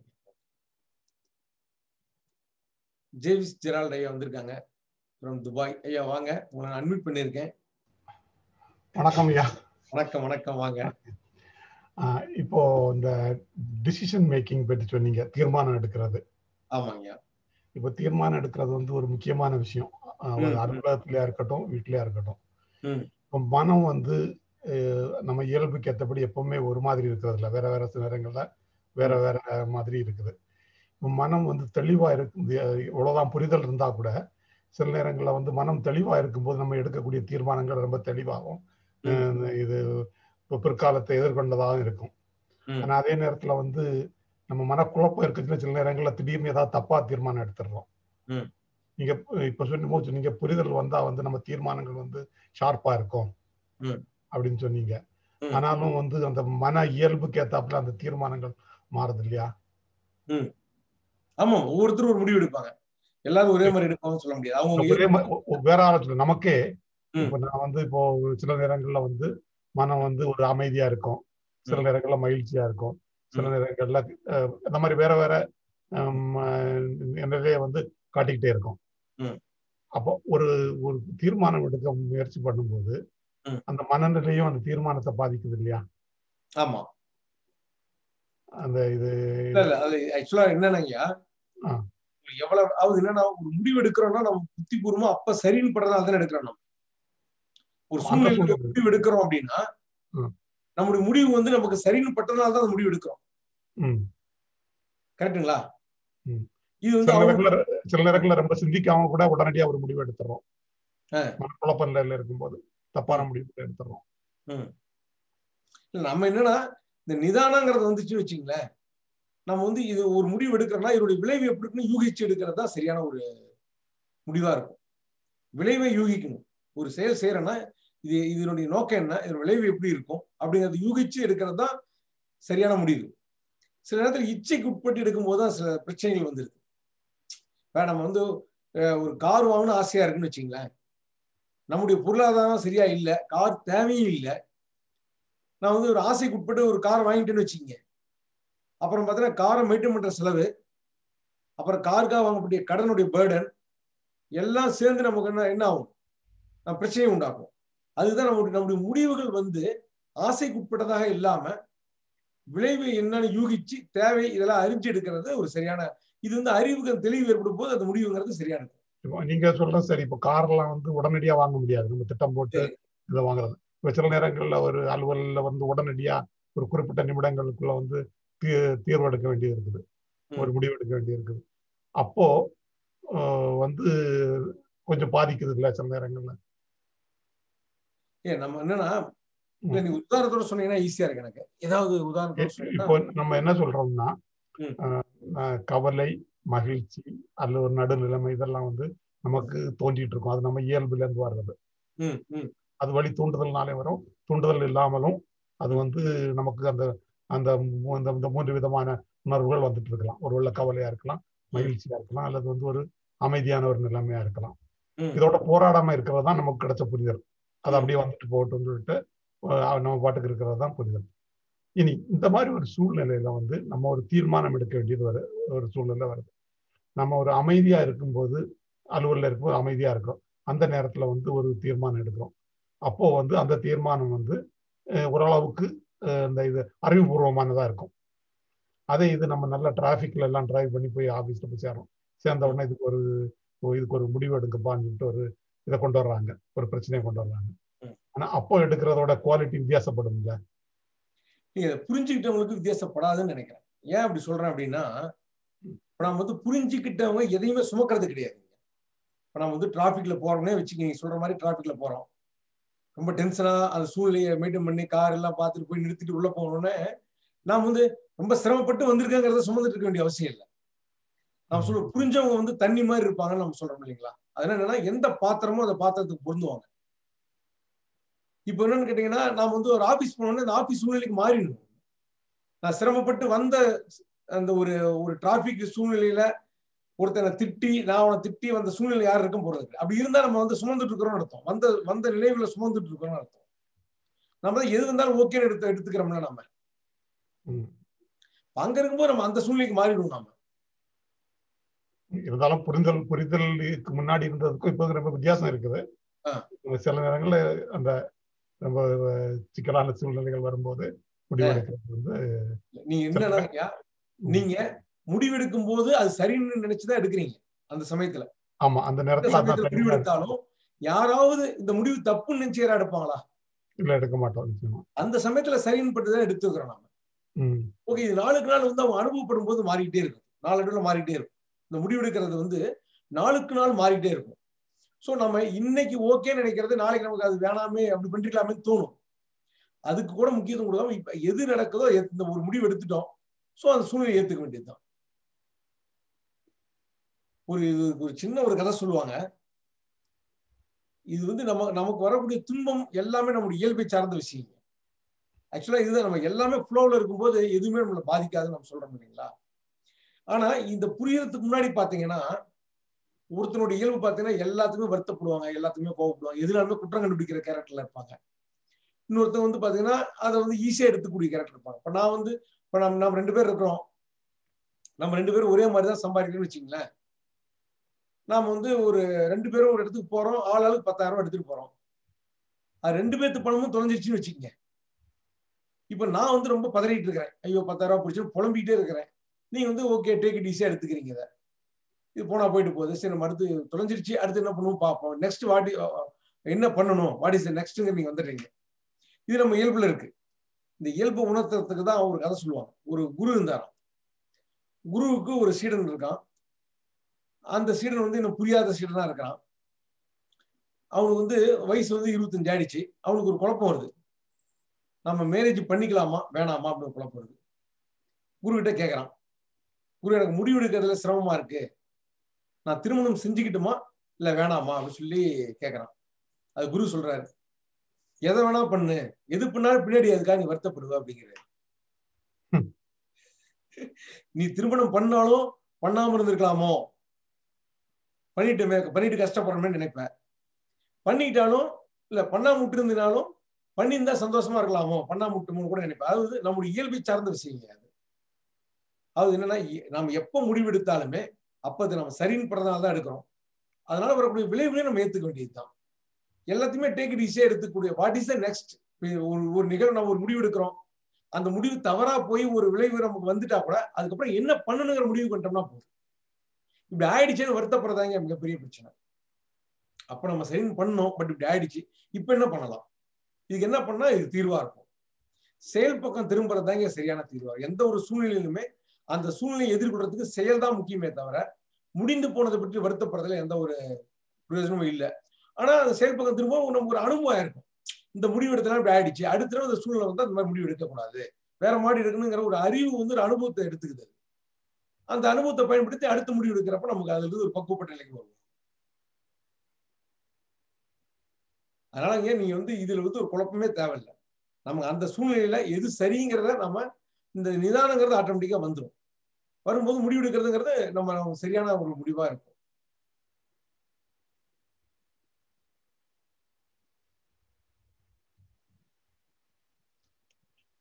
ஜேவிஸ் ஜெரால்ட் ஐயா வந்திருக்காங்க ஃப்ரம் துபாய் ஐயா வாங்க உங்களை நான் அட்மிட் பண்ணியிருக்கேன் வணக்கம் ஐயா வணக்கம் வணக்கம் வாங்க ஆஹ் இப்போ இந்த டிசிஷன் மேக்கிங் பற்றி சொன்னீங்க தீர்மானம் எடுக்கிறது ஆமாங்கய்யா இப்போ தீர்மானம் எடுக்கிறது வந்து ஒரு முக்கியமான விஷயம் ஆஹ் ஒரு ம், ம். அலுவலகத்திலயா இருக்கட்டும் வீட்லயா இருக்கட்டும் ம். இப்போ மனம் வந்து அஹ், நம்ம இயல்புக்கு ஏற்றபடி எப்பவுமே ஒரு மாதிரி இருக்கிறது இல்ல வேற வேற சில நேரங்கள்ல வேற வேற மாதிரி இருக்குது இப்போ மனம் வந்து தெளிவா இருக்கும் இவ்வளவுதான் புரிதல் இருந்தா கூட சில நேரங்கள்ல வந்து மனம் தெளிவா இருக்கும்போது நம்ம எடுக்கக்கூடிய தீர்மானங்கள் ரொம்ப தெளிவாகும் அஹ், இது இப்போ பிற்காலத்தை எதிர்கொண்டதாக இருக்கும் ம். ஆனா அதே நேரத்துல வந்து நம்ம மனக்குழப்பம் இருக்குதுன்னு சில நேரங்கள்ல திடீர்னு ஏதாவது தப்பா தீர்மானம் எடுத்துடுறோம் ம். நீங்க இப்ப சொன்னும் போது நீங்க புரிதல் வந்தா வந்து நம்ம தீர்மானங்கள் வந்து ஷார்ப்பா இருக்கும் ம். அப்படின்னு சொன்னீங்க ம். ஆனாலும் வந்து அந்த மன இயல்புக்கு ஏத்தாப்புல அந்த தீர்மானங்கள் மாறுது இல்லையா ம் ஆமா ஒவ்வொருத்தரும் ஒரு முடிவு எடுப்பாங்க எல்லாரும் ஒரே மாதிரி எடுப்பாங்கன்னு சொல்ல முடியாது அவங்க ஒரே மா- ஒ- ஒ- வேற ஆலோசனை நமக்கே ம். இப்ப நான் வந்து இப்போ ஒரு சில நேரங்கள்ல வந்து மனம் வந்து ஒரு அமைதியா இருக்கும் சில ம். நேரங்கள்ல மகிழ்ச்சியா இருக்கும் சில ம். நேரங்கள்ல அஹ், இந்த மாதிரி வேற வேற ஹம், அஹ், நிலையை வந்து காட்டிக்கிட்டே இருக்கும் ம். அப்போ ஒரு ஒரு தீர்மானம் எடுக்க முயற்சி பண்ணும்போது ம். அந்த மனநிலையும் அந்த தீர்மானத்தை பாதிக்குது இல்லையா ஆமா அந்த இது இல்ல இல்ல அது ஆக்சுவலா என்னன்னாங்கய்யா ஆ. எவ்வளவு அதாவது என்னன்னா ஒரு முடிவு எடுக்கிறோம்னா நம்ம புத்திபூர்வமா அப்ப சரின்னு படுறதால தானே எடுக்கிறோம் நம்ம ஒரு அந்த சூழ்நிலையில சூழ்நிலை. முடிவு எடுக்கிறோம் அப்படின்னா ம். நம்முடைய முடிவு வந்து நமக்கு சரின்னு பட்டதுனால தான் அந்த முடிவு எடுக்கிறோம் ம். கரெக்ட்டுங்களா ம். இது வந்து சில அவங்க நேரங்கள்ல சில நேரங்கள்ல ரொம்ப சிந்திக்காம கூட உடனடியா ஒரு முடிவு எடுத்துறோம் ஆ. மனக்குழப்ப நிலையில இருக்கும்போது தப்பான முடிவு எடுத்துறோம் ம். இல்ல நம்ம என்னன்னா இந்த நிதானங்கிறது வந்துச்சுன்னு வச்சுங்களேன் நம்ம வந்து இது ஒரு முடிவு எடுக்கிறோம்னா இதனுடைய விளைவு எப்படி இருக்குன்னு யூகிச்சு எடுக்கிறது தான் சரியான ஒரு முடிவா இருக்கும் விளைவை யூகிக்கணும் ஒரு செயல் செய்யறேன்னா இது இதனுடைய நோக்கம் என்ன இதனுடைய விளைவு எப்படி இருக்கும் அப்படிங்கறத யூகிச்சு எடுக்கிறது தான் சரியான முடிவு சில நேரத்தில் இச்சைக்கு உட்பட்டு எடுக்கும்போது தான் சில பிரச்சனைகள் வந்துருது இப்ப நம்ம வந்து அஹ், ஒரு கார் வாங்கணும்னு ஆசையா இருக்குன்னு வச்சுங்களேன் நம்முடைய பொருளாதாரம் சரியா இல்லை கார் தேவையும் இல்லை நான் வந்து ஒரு ஆசைக்கு உட்பட்டு ஒரு கார் வாங்கிட்டேன்னு வச்சுக்கோங்க அப்புறம் பார்த்தீங்கன்னா காரை மெயின்டைன் பண்ற செலவு அப்புறம் காருக்காக வாங்கக்கூடிய கடனுடைய பேர்டன் எல்லாம் சேர்ந்து நமக்கு என்ன என்ன ஆகும் நம்ம பிரச்சனையை உண்டாக்கும் அதுதான் நம்முடைய நம்முடைய முடிவுகள் வந்து ஆசைக்கு உட்பட்டதாக இல்லாம விளைவு என்னன்னு யூகிச்சு தேவை இதெல்லாம் அறிஞ்சு எடுக்கிறது ஒரு சரியான இது வந்து அறிவுக்கு தெளிவு ஏற்படும் போது அந்த முடிவுங்கிறது சரியானது இப்போ நீங்க சொல்றது சரி இப்போ கார்லாம் வந்து உடனடியா வாங்க முடியாது நம்ம திட்டம் போட்டு இதை வாங்குறது இப்போ சில நேரங்கள்ல ஒரு அலுவலில் வந்து உடனடியா ஒரு குறிப்பிட்ட நிமிடங்களுக்குள்ள வந்து தீ- தீர்வு எடுக்க வேண்டியது இருக்குது ஒரு முடிவு எடுக்க வேண்டியது இருக்குது அப்போ ஆஹ், வந்து கொஞ்சம் பாதிக்குது இல்ல சில நேரங்கள்ல ஏன் நம்ம என்னன்னா இல்ல நீ உதாரணத்தோட சொன்னீங்கன்னா ஈஸியா இருக்கு எனக்கு ஏதாவது உதாரணத்தோட இப்போ சொன்னீங்கன்னா நம்ம என்ன சொல்றோம்னா ம். ஆஹ், ஆஹ், கவலை மகிழ்ச்சி அல்ல ஒரு நடுநிலைமை இதெல்லாம் வந்து நமக்கு தோன்றிட்டு இருக்கும் அது நம்ம இயல்புல இருந்து வர்றது ம், ம், அது வழி தூண்டுதல்னாலே வரும் தூண்டுதல் இல்லாமலும் அது வந்து நமக்கு அந்த அந்த மூ- இந்த இந்த மூன்று விதமான உணர்வுகள் வந்துட்டு இருக்கலாம் ஒரு உள்ள கவலையா இருக்கலாம் மகிழ்ச்சியா இருக்கலாம் அல்லது வந்து ஒரு அமைதியான ஒரு நிலைமையா இருக்கலாம் ம். இதோட போராடாம இருக்கிறது தான் நமக்கு கிடைச்ச புரிதல் அது அப்படியே வந்துட்டு போகட்டும்னு சொல்லிட்டு அஹ் நம்ம பாட்டுக்கு இருக்கிறது தான் புரிதல் இனி இந்த மாதிரி ஒரு சூழ்நிலையில வந்து நம்ம ஒரு தீர்மானம் எடுக்க வேண்டியது வரு ஒரு சூழ்நிலை வருது நம்ம ஒரு அமைதியா இருக்கும்போது அலுவலில் இருக்கும்போது அமைதியா இருக்கிறோம் அந்த நேரத்துல வந்து ஒரு தீர்மானம் எடுக்கிறோம் அப்போ வந்து அந்த தீர்மானம் வந்து அஹ், ஓரளவுக்கு அஹ், இந்த இது அறிவுபூர்வமானதா இருக்கும் அதே இது நம்ம நல்ல டிராஃபிக்ல எல்லாம் டிரைவ் பண்ணி போய் ஆபீஸ்ல போய் சேரோம் சேர்ந்த உடனே இதுக்கு ஒரு ஓ, இதுக்கு ஒரு முடிவு எடுக்கப்பான்னு சொல்லிட்டு ஒரு இதை கொண்டு வர்றாங்க ஒரு பிரச்சனையை கொண்டு வர்றாங்க ம். ஆனா அப்போ எடுக்கிறதோட குவாலிட்டி வித்தியாசப்படும் இல்ல நீங்க இதை புரிஞ்சுக்கிட்டவங்களுக்கு வித்தியாசப்படாதுன்னு நினைக்கிறேன் ஏன் அப்படி சொல்றேன் அப்படின்னா இப்ப நம்ம வந்து புரிஞ்சுக்கிட்டவங்க எதையுமே சுமக்கிறது கிடையாது இப்ப நம்ம வந்து டிராஃபிக்ல போறோம்னே வச்சுக்க நீங்க சொல்ற மாதிரி டிராஃபிக்ல போறோம் ரொம்ப டென்ஷனா அந்த சூழ்நிலையை மெயின்டைன் பண்ணி கார் எல்லாம் பார்த்துட்டு போய் நிறுத்திட்டு உள்ள போனோடனே நாம் வந்து ரொம்ப சிரமப்பட்டு வந்திருக்கேங்கிறத சுமந்துட்டு இருக்க வேண்டிய அவசியம் இல்லை நம்ம சொல்ல புரிஞ்சவங்க வந்து தண்ணி மாதிரி இருப்பாங்கன்னு நம்ம சொல்றோம் இல்லைங்களா அது என்னன்னா எந்த பாத்திரமோ அந்த பாத்திரத்துக்கு பொருந்துவாங்க இப்போ என்னன்னு கேட்டீங்கன்னா நாம வந்து ஒரு ஆபீஸ் போனோம்னா அந்த ஆபீஸ் சூழ்நிலைக்கு மாறிடணும் நான் சிரமப்பட்டு வந்த அந்த ஒரு ஒரு டிராபிக் சூழ்நிலையில ஒருத்தனை திட்டி நான் அவனை திட்டி வந்த சூழ்நிலை யாரும் இருக்க போறது இல்லை. அப்படி இருந்தா நம்ம வந்து சுமந்துட்டு இருக்கிறோம்னு அர்த்தம் வந்த வந்த நினைவுல சுமந்துட்டு இருக்கிறோம்னு அர்த்தம் நம்ம தான் எது வந்தாலும் ஓகேன்னு எடுத்து எடுத்துக்கிறோம்ல நம்ம ம். அங்க இருக்கும்போது நம்ம அந்த சூழ்நிலைக்கு மாறிடுவோம் நாம இருந்தாலும் புரிதல் புரிதலுக்கு முன்னாடி இருந்ததுக்கும் இப்போ ரொம்ப வித்தியாசம் இருக்குது ஆ. சில நேரங்கள்ல அந்த ரொம்ப சிக்கலான சூழ்நிலைகள் வரும்போது முடிவெடுக்கிறது வந்து நீங்க என்னன்னா ஐயா, நீங்க முடிவெடுக்கும் போது அது சரின்னு நினைச்சுதான் எடுக்கிறீங்க அந்த சமயத்துல ஆமா அந்த எந்த நேரத்துல அதான் சமயத்துல சரியா முடிவு எடுத்தாலும் யாராவது இந்த முடிவு தப்புன்னு நினைச்சு யாரா எடுப்பாங்களா இல்ல எடுக்க மாட்டோம் நிச்சயமா அந்த சமயத்துல சரின்னு பட்டுதான் எடுத்துக்கிறோம் நாம ம் ஓகே இது நாளுக்கு நாள் வந்து அவங்க அனுபவப்படும் போது மாறிட்டே இருக்கும் நாளடைவில் மாறிட்டே இருக்கும் இந்த முடிவெடுக்கிறது வந்து நாளுக்கு நாள் மாறிட்டே இருக்கும் ஸோ நம்ம இன்னைக்கு ஓகேன்னு நினைக்கிறது நாளைக்கு நமக்கு அது வேணாமே அப்படி பண்ணிக்கலாமே தோணும் அதுக்கு கூட முக்கியத்துவம் கொடுக்காம இப்ப எது நடக்குதோ எத்- இந்த ஒரு முடிவு எடுத்துட்டோம் ஸோ அந்த சூழ்நிலை ஏத்துக்க வேண்டியதுதான் ஒரு இது ஒரு சின்ன ஒரு கதை சொல்லுவாங்க இது வந்து நம்ம நமக்கு வரக்கூடிய துன்பம் எல்லாமே நம்முடைய இயல்பை சார்ந்த விஷயம் ஆக்சுவலா இதுதான் நம்ம எல்லாமே ஃப்ளோவில் இருக்கும்போது எதுவுமே நம்மளை பாதிக்காதுன்னு நம்ம சொல்றோம் இல்லைங்களா ஆனா இந்த புரியறதுக்கு முன்னாடி பாத்தீங்கன்னா ஒருத்தனுடைய இயல்பு பாத்தீங்கன்னா எல்லாத்துக்குமே வருத்தப்படுவாங்க எல்லாத்துக்குமே கோவப்படுவாங்க எதுனாலுமே குற்றம் கண்டுபிடிக்கிற கேரக்டர்ல இருப்பாங்க இன்னொருத்தன் வந்து பாத்தீங்கன்னா அதை வந்து ஈஸியா எடுத்துக்கூடிய கேரக்டர் இருப்பாங்க இப்ப நான் வந்து இப்ப நம்ம நம்ம ரெண்டு பேர் இருக்கிறோம் நம்ம ரெண்டு பேரும் ஒரே மாதிரி தான் சம்பாதிக்கணும்னு வச்சுங்களேன் நாம வந்து ஒரு ரெண்டு பேரும் ஒரு இடத்துக்கு போறோம் ஆள் ஆளுக்கு பத்தாயிரம் ரூபாய் எடுத்துட்டு போறோம் அது ரெண்டு பேர்த்து பணமும் தொலைஞ்சிருச்சுன்னு வச்சுக்கோங்க இப்ப நான் வந்து ரொம்ப பதறிட்டு இருக்கிறேன் ஐயோ பத்தாயிரம் ரூபாய் பிடிச்சு புலம்பிக்கிட்டே இருக்கிறேன் நீங்க வந்து ஓகே டேக் இட் ஈஸியா எடுத்துக்கிறீங்க இதை இது போனா போயிட்டு போகுது சரி நம்ம அடுத்து தொலைஞ்சிருச்சு அடுத்து என்ன பண்ணுவோம் பார்ப்போம் நெக்ஸ்ட் வாட்டி என்ன பண்ணணும் வாட் இஸ் நெக்ஸ்ட்ங்க நீங்க வந்துடுறீங்க இது நம்ம இயல்புல இருக்கு இந்த இயல்பை உணர்த்துறதுக்கு தான் ஒரு கதை சொல்லுவாங்க ஒரு குரு இருந்தாராம் குருவுக்கு ஒரு சீடன் இருக்கான் அந்த சீடன் வந்து இன்னும் புரியாத சீடனா இருக்கிறான் அவனுக்கு வந்து வயசு வந்து இருபத்தஞ்சு ஆயிடுச்சு அவனுக்கு ஒரு குழப்பம் வருது நம்ம மேரேஜ் பண்ணிக்கலாமா வேணாமா அப்படின்னு குழப்பம் வருது குரு கிட்ட கேட்கறான் குரு எனக்கு முடிவு எடுக்கிறதுல சிரமமா இருக்கு நான் திருமணம் செஞ்சுக்கிட்டுமா இல்ல வேணாமா அப்படின்னு சொல்லி கேட்கறான் அது குரு சொல்றாரு எதை வேணா பண்ணு எது பண்ணாலும் பின்னாடி அதுக்காக நீ வருத்தப்படுவ அப்படிங்கிறாரு நீ திருமணம் பண்ணாலும் பண்ணாம இருந்திருக்கலாமோ பண்ணிட்டுமே பண்ணிட்டு கஷ்டப்படுறோமே நினைப்ப பண்ணிட்டாலும் இல்ல பண்ணாம விட்டு இருந்தினாலும் பண்ணியிருந்தா சந்தோஷமா இருக்கலாமோ பண்ணாம விட்டுமோன்னு கூட நினைப்பேன் அதாவது நம்முடைய இயல்பை சார்ந்த விஷயம் அது அது என்னன்னா இ- நாம எப்ப முடிவெடுத்தாலுமே அப்ப அது நம்ம சரின்னு படுறதுனால தான் எடுக்கிறோம் அதனால வரக்கூடிய விளைவுகளையும் நம்ம ஏத்துக்க வேண்டியதுதான் எல்லாத்தையுமே டேக் இட் ஈஸியா எடுத்துக்கூடிய வாட் இஸ் த நெக்ஸ்ட் ஒரு ஒரு நிகழ்வு நம்ம ஒரு முடிவு எடுக்கிறோம் அந்த முடிவு தவறா போய் ஒரு விளைவு நமக்கு வந்துட்டா கூட அதுக்கப்புறம் என்ன பண்ணணுங்கிற முடிவு பண்ணிட்டோம்னா போதும் இப்படி ஆயிடுச்சுன்னு வருத்தப்படுறதாங்க மிகப்பெரிய பிரச்சனை அப்ப நம்ம சரின்னு பண்ணோம் பட் இப்படி ஆயிடுச்சு இப்ப என்ன பண்ணலாம் இதுக்கு என்ன பண்ணா இது தீர்வா இருக்கும் செயல் பக்கம் திரும்புறதாங்க சரியான தீர்வா எந்த ஒரு சூழ்நிலையிலுமே அந்த சூழ்நிலையை எதிர்கொள்றதுக்கு செயல் தான் முக்கியமே தவிர முடிந்து போனதை பற்றி வருத்தப்படுறதுல எந்த ஒரு பிரயோஜனமும் இல்லை ஆனா அந்த செயல் பக்கம் திரும்ப நமக்கு ஒரு அனுபவம் ஆயிருக்கும் இந்த முடிவு எடுத்தனா இப்படி ஆயிடுச்சு அடுத்த தடவை இந்த சூழ்நிலை வந்து அந்த மாதிரி முடிவு எடுக்கக்கூடாது வேற மாதிரி எடுக்கணுங்கிற ஒரு அறிவு வந்து ஒரு அனுபவத்தை எடுத்துக்குது அந்த அனுபவத்தை பயன்படுத்தி அடுத்த முடிவு எடுக்கிறப்ப நமக்கு அதுல இருந்து ஒரு பக்குவப்பட்ட நிலைக்கு வரும் அதனால இங்க நீங்க வந்து இதுல வந்து ஒரு குழப்பமே தேவையில்லை நமக்கு அந்த சூழ்நிலையில எது சரிங்கிறத நம்ம இந்த நிதானங்கிறது ஆட்டோமேட்டிக்கா வந்துடும் வரும்போது முடிவு எடுக்கிறதுங்கிறது நம்ம சரியான ஒரு முடிவா இருக்கும்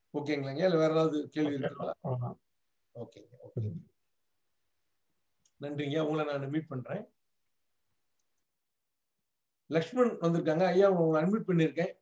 ஓகேங்களாங்க இல்ல வேற ஏதாவது கேள்வி இருக்குங்களா அவ்வளவுதான். ஓகேங்க ஓகே நன்றிங்க உங்களை நான் மீட் பண்றேன் லக்ஷ்மண் வந்திருக்காங்க ஐயா உங்களை அன்மிட் பண்ணியிருக்கேன்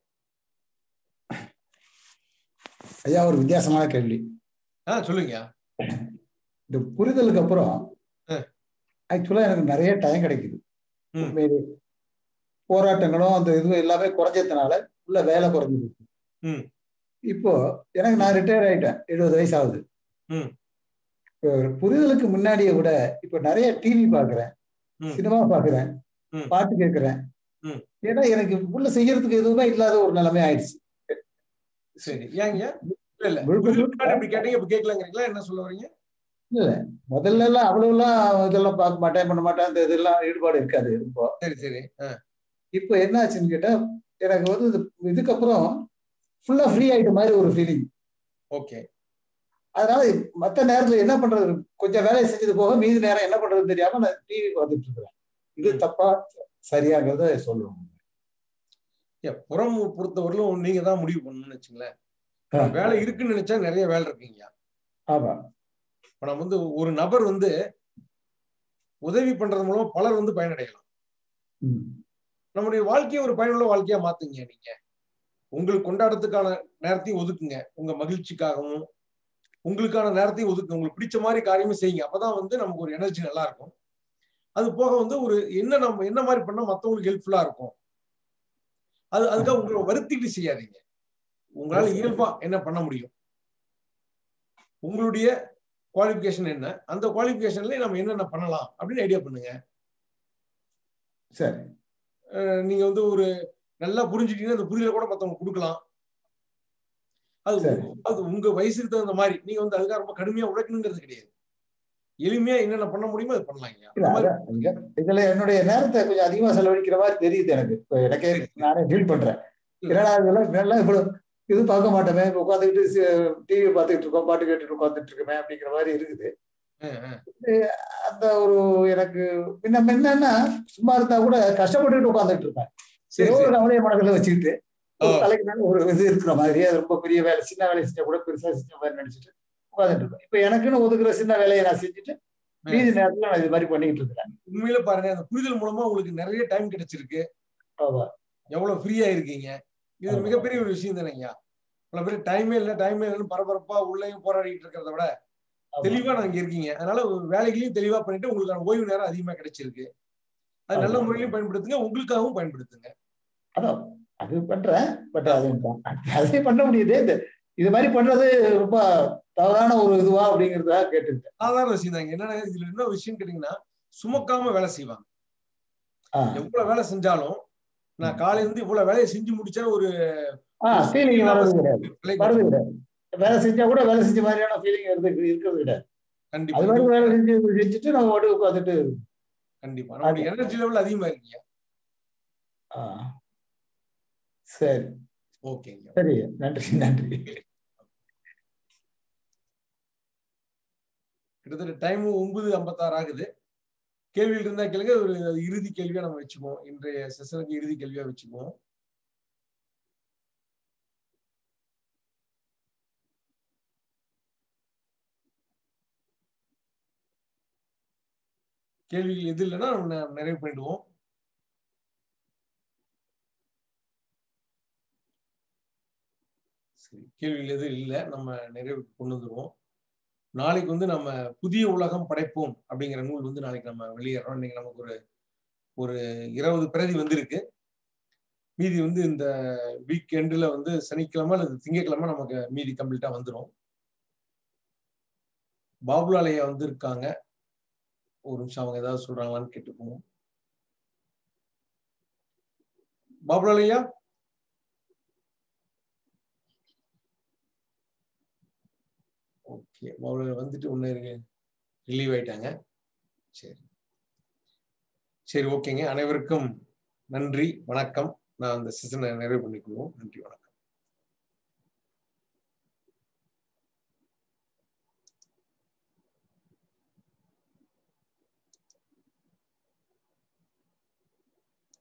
ஐயா ஒரு வித்தியாசமான கேள்வி ஆ சொல்லுங்க இந்த புரிதலுக்கு அப்புறம் ஆ. ஆக்சுவலா எனக்கு நிறைய டைம் கிடைக்குது ம். உண்மையிலே போராட்டங்களும் அந்த இதுவும் எல்லாமே குறைஞ்சதுனால உள்ள வேலை குறைஞ்சிருக்கு ம். இப்போ எனக்கு நான் ரிட்டையர் ஆயிட்டேன் எழுபது வயசு ஆகுது ம். இப்போ ஒரு புரிதலுக்கு முன்னாடியே கூட இப்போ நிறைய டிவி பாக்குறேன் ம். சினிமா பாக்குறேன் ம். பாட்டு கேட்கிறேன் ம். ஏன்னா எனக்கு உள்ள செய்யறதுக்கு எதுவுமே இல்லாத ஒரு நிலைமை ஆயிடுச்சு சரி ஏங்க இல்ல இல்ல முழுக்க புரிதலுக்கு முழுக்க முன்னாடி இப்படி கேட்டீங்க இப்ப கேட்கலங்கிறீங்களா என்ன சொல்ல வரீங்க இல்ல முதல்ல எல்லாம் அவ்வளவுலாம் இதெல்லாம் பார்க்க மாட்டேன் பண்ண மாட்டேன் இந்த இதெல்லாம் ஈடுபாடு இருக்காது இப்போ சரி சரி ஆ இப்போ என்ன ஆச்சுன்னு கேட்டா எனக்கு வந்து இது இதுக்கப்புறம் ஃபுல்லா ஃப்ரீ ஆயிட்ட மாதிரி ஒரு ஃபீலிங் ஓகே அதனால மத்த நேரத்துல என்ன பண்றது கொஞ்சம் வேலையை செஞ்சது போக மீதி நேரம் என்ன பண்றதுன்னு தெரியாம நான் டிவி பார்த்துட்டு இருக்கிறேன் இது தப்பா சரியாங்கிறத சொல்லுவோம் ஏன், புறம் பொறுத்தவரையிலும் நீங்க தான் முடிவு பண்ணணும்னு வச்சுங்களேன் ஆ. வேலை இருக்குன்னு நினைச்சா நிறைய வேலை இருக்குங்க ஆமா இப்ப நம்ம வந்து ஒரு நபர் வந்து உதவி பண்றது மூலமா பலர் வந்து பயனடையலாம் ம். நம்முடைய வாழ்க்கையை ஒரு பயனுள்ள வாழ்க்கையா மாத்துங்க நீங்க உங்களுக்கு கொண்டாடுறதுக்கான நேரத்தையும் ஒதுக்குங்க உங்க மகிழ்ச்சிக்காகவும் உங்களுக்கான நேரத்தையும் ஒதுக்குங்க உங்களுக்கு பிடிச்ச மாதிரி காரியமும் செய்யுங்க அப்பதான் வந்து நமக்கு ஒரு எனர்ஜி நல்லா இருக்கும் அது போக வந்து ஒரு என்ன நம்ம என்ன மாதிரி பண்ணா மத்தவங்களுக்கு ஹெல்ப்ஃபுல்லா இருக்கும் அது அதுக்காக உங்களை வருத்திட்டு செய்யாதீங்க உங்களால இயல்பா என்ன பண்ண முடியும் உங்களுடைய குவாலிஃபிகேஷன் என்ன அந்த குவாலிஃபிகேஷன்ல நம்ம என்னென்ன பண்ணலாம் அப்படின்னு ஐடியா பண்ணுங்க சரி அஹ் நீங்க வந்து ஒரு நல்லா புரிஞ்சுட்டீங்கன்னா அந்த புரியல கூட மத்தவங்க கொடுக்கலாம் அது சரி. உங்க- அது உங்க வயசுக்கு தகுந்த மாதிரி நீங்க வந்து அதுக்காக ரொம்ப கடுமையா உழைக்கணுங்கிறது கிடையாது எளிமையா என்னென்ன பண்ண முடியுமோ அது பண்ணலாங்க இல்ல அந்த மாதிரி அதான் இங்க- இதுல என்னுடைய நேரத்தை கொஞ்சம் அதிகமா செலவழிக்கிற மாதிரி தெரியுது எனக்கு இப்போ எனக்கே நானே ஃபீல் பண்றேன் என்னடா இதெல்லாம் நல்லா இவ்வளவு இது பார்க்க மாட்டோமே இப்ப உட்காந்துக்கிட்டு டிவி பார்த்துக்கிட்டு இருக்கோம் பாட்டு கேட்டுட்டு உட்காந்துட்டு இருக்கோமே அப்படிங்கிற மாதிரி இருக்குது அஹ் அஹ் அஹ் அந்த ஒரு எனக்கு முன்ன என்னன்னா சும்மா இருந்தா கூட கஷ்டப்பட்டுட்டு உட்காந்துட்டு இருப்பேன் சரி ஏதோ ஒரு சரி கவலையை மனதில் வச்சுக்கிட்டு ஒரு ஓ. தலைக்கு மேல ஒரு இது இருக்கிற மாதிரி அது ரொம்ப பெரிய வேலை சின்ன வேலையை செஞ்சா கூட பெருசா செஞ்ச மாதிரி நினைச்சிட்டு உட்காந்துட்டு இருப்பேன் இப்ப எனக்குன்னு ஒதுக்குற சின்ன வேலையை நான் செஞ்சுட்டு மீதி நேரத்துல நான் இது மாதிரி பண்ணிக்கிட்டு இருக்கிறேன் உண்மையில பாருங்க அந்த புரிதல் மூலமா உங்களுக்கு நிறைய டைம் கிடைச்சிருக்கு ஆமா எவ்வளவு ஃப்ரீயா இருக்கீங்க இது ஆமா. மிகப்பெரிய ஒரு விஷயம் தானேங்க பல பேர் டைமே இல்லை டைமே இல்லைன்னு பரபரப்பா உள்ளேயும் போராடிட்டு இருக்கிறத விட ஆமா. தெளிவா நாங்க இருக்கீங்க அதனால ஒரு வேலைகளையும் தெளிவா பண்ணிட்டு உங்களுக்கான ஓய்வு நேரம் அதிகமா கிடைச்சிருக்கு அது நல்ல ஆமா. முறையிலும் பயன்படுத்துங்க உங்களுக்காகவும் பயன்படுத்துங்க அதான் அது பண்றேன் பட் அது அதே பண்ண முடியுது இந்த இது மாதிரி பண்றது ரொம்ப தவறான ஒரு இதுவா அப்படிங்கறத கேட்டுக்கிட்டேன் சாதாரண விஷயம் தாங்க என்னன்னா இதுல என்ன விஷயம் கேட்டீங்கன்னா சுமக்காம வேலை செய்வாங்க ஆ. எவ்வளவு வேலை செஞ்சாலும் நான் காலையில இருந்து இவ்வளவு வேலையை செஞ்சு முடிச்சேன்னு ஒரு ஆ ஃபீலிங் வர்றது கிடையாது வேலை வர்றது கிடையாது வேலை செஞ்சா கூட வேலை செஞ்ச மாதிரியான ஃபீலிங் இருந்து இருக்கிறது கிடையாது கண்டிப்பா அது மாதிரி வேலை செஞ்சு செஞ்சுட்டு நம்ம பாட்டு உட்காந்துட்டு கண்டிப்பா நம்மளுடைய எனர்ஜி லெவல் அதிகமா இருக்கீங்க ஆ சரி ஓகேங்க சரி நன்றி நன்றி கிட்டத்தட்ட டைமும் ஒன்பது ஐம்பத்தாறு ஆகுது கேள்வியில் இருந்தா கேளுங்க ஒரு இறுதி கேள்வியா நம்ம வச்சுக்குவோம் இன்றைய செஷனுக்கு இறுதி கேள்வியா வச்சுக்குவோம் கேள்விகள் எது இல்லைன்னா நம்ம நெ- நிறைவு பண்ணிடுவோம் சரி கேள்விகள் எதுவும் இல்லை நம்ம நிறைவுக்கு கொண்டு வந்துருவோம் நாளைக்கு வந்து நம்ம புதிய உலகம் படைப்போம் அப்படிங்கிற நூல் வந்து நாளைக்கு நம்ம வெளியேறோம் இன்னைக்கு நமக்கு ஒரு ஒரு இருபது பிரதி வந்திருக்கு மீதி வந்து இந்த வீக் எண்டில் வந்து சனிக்கிழமை அல்லது திங்கட்கிழமை நமக்கு மீதி கம்ப்ளீட்டா வந்துடும் பாபுலாலையா வந்திருக்காங்க ஒரு நிமிஷம் அவங்க ஏதாவது சொல்றாங்களான்னு கேட்டுக்குவோம் பாபுலாலையா ஓகே பாபுலாலையா வந்துட்டு ஒன்று ரிலீவ் ஆயிட்டாங்க சரி சரி ஓகேங்க அனைவருக்கும் நன்றி வணக்கம் நான் அந்த செஷனை நிறைவு பண்ணிக்குவோம் நன்றி வணக்கம்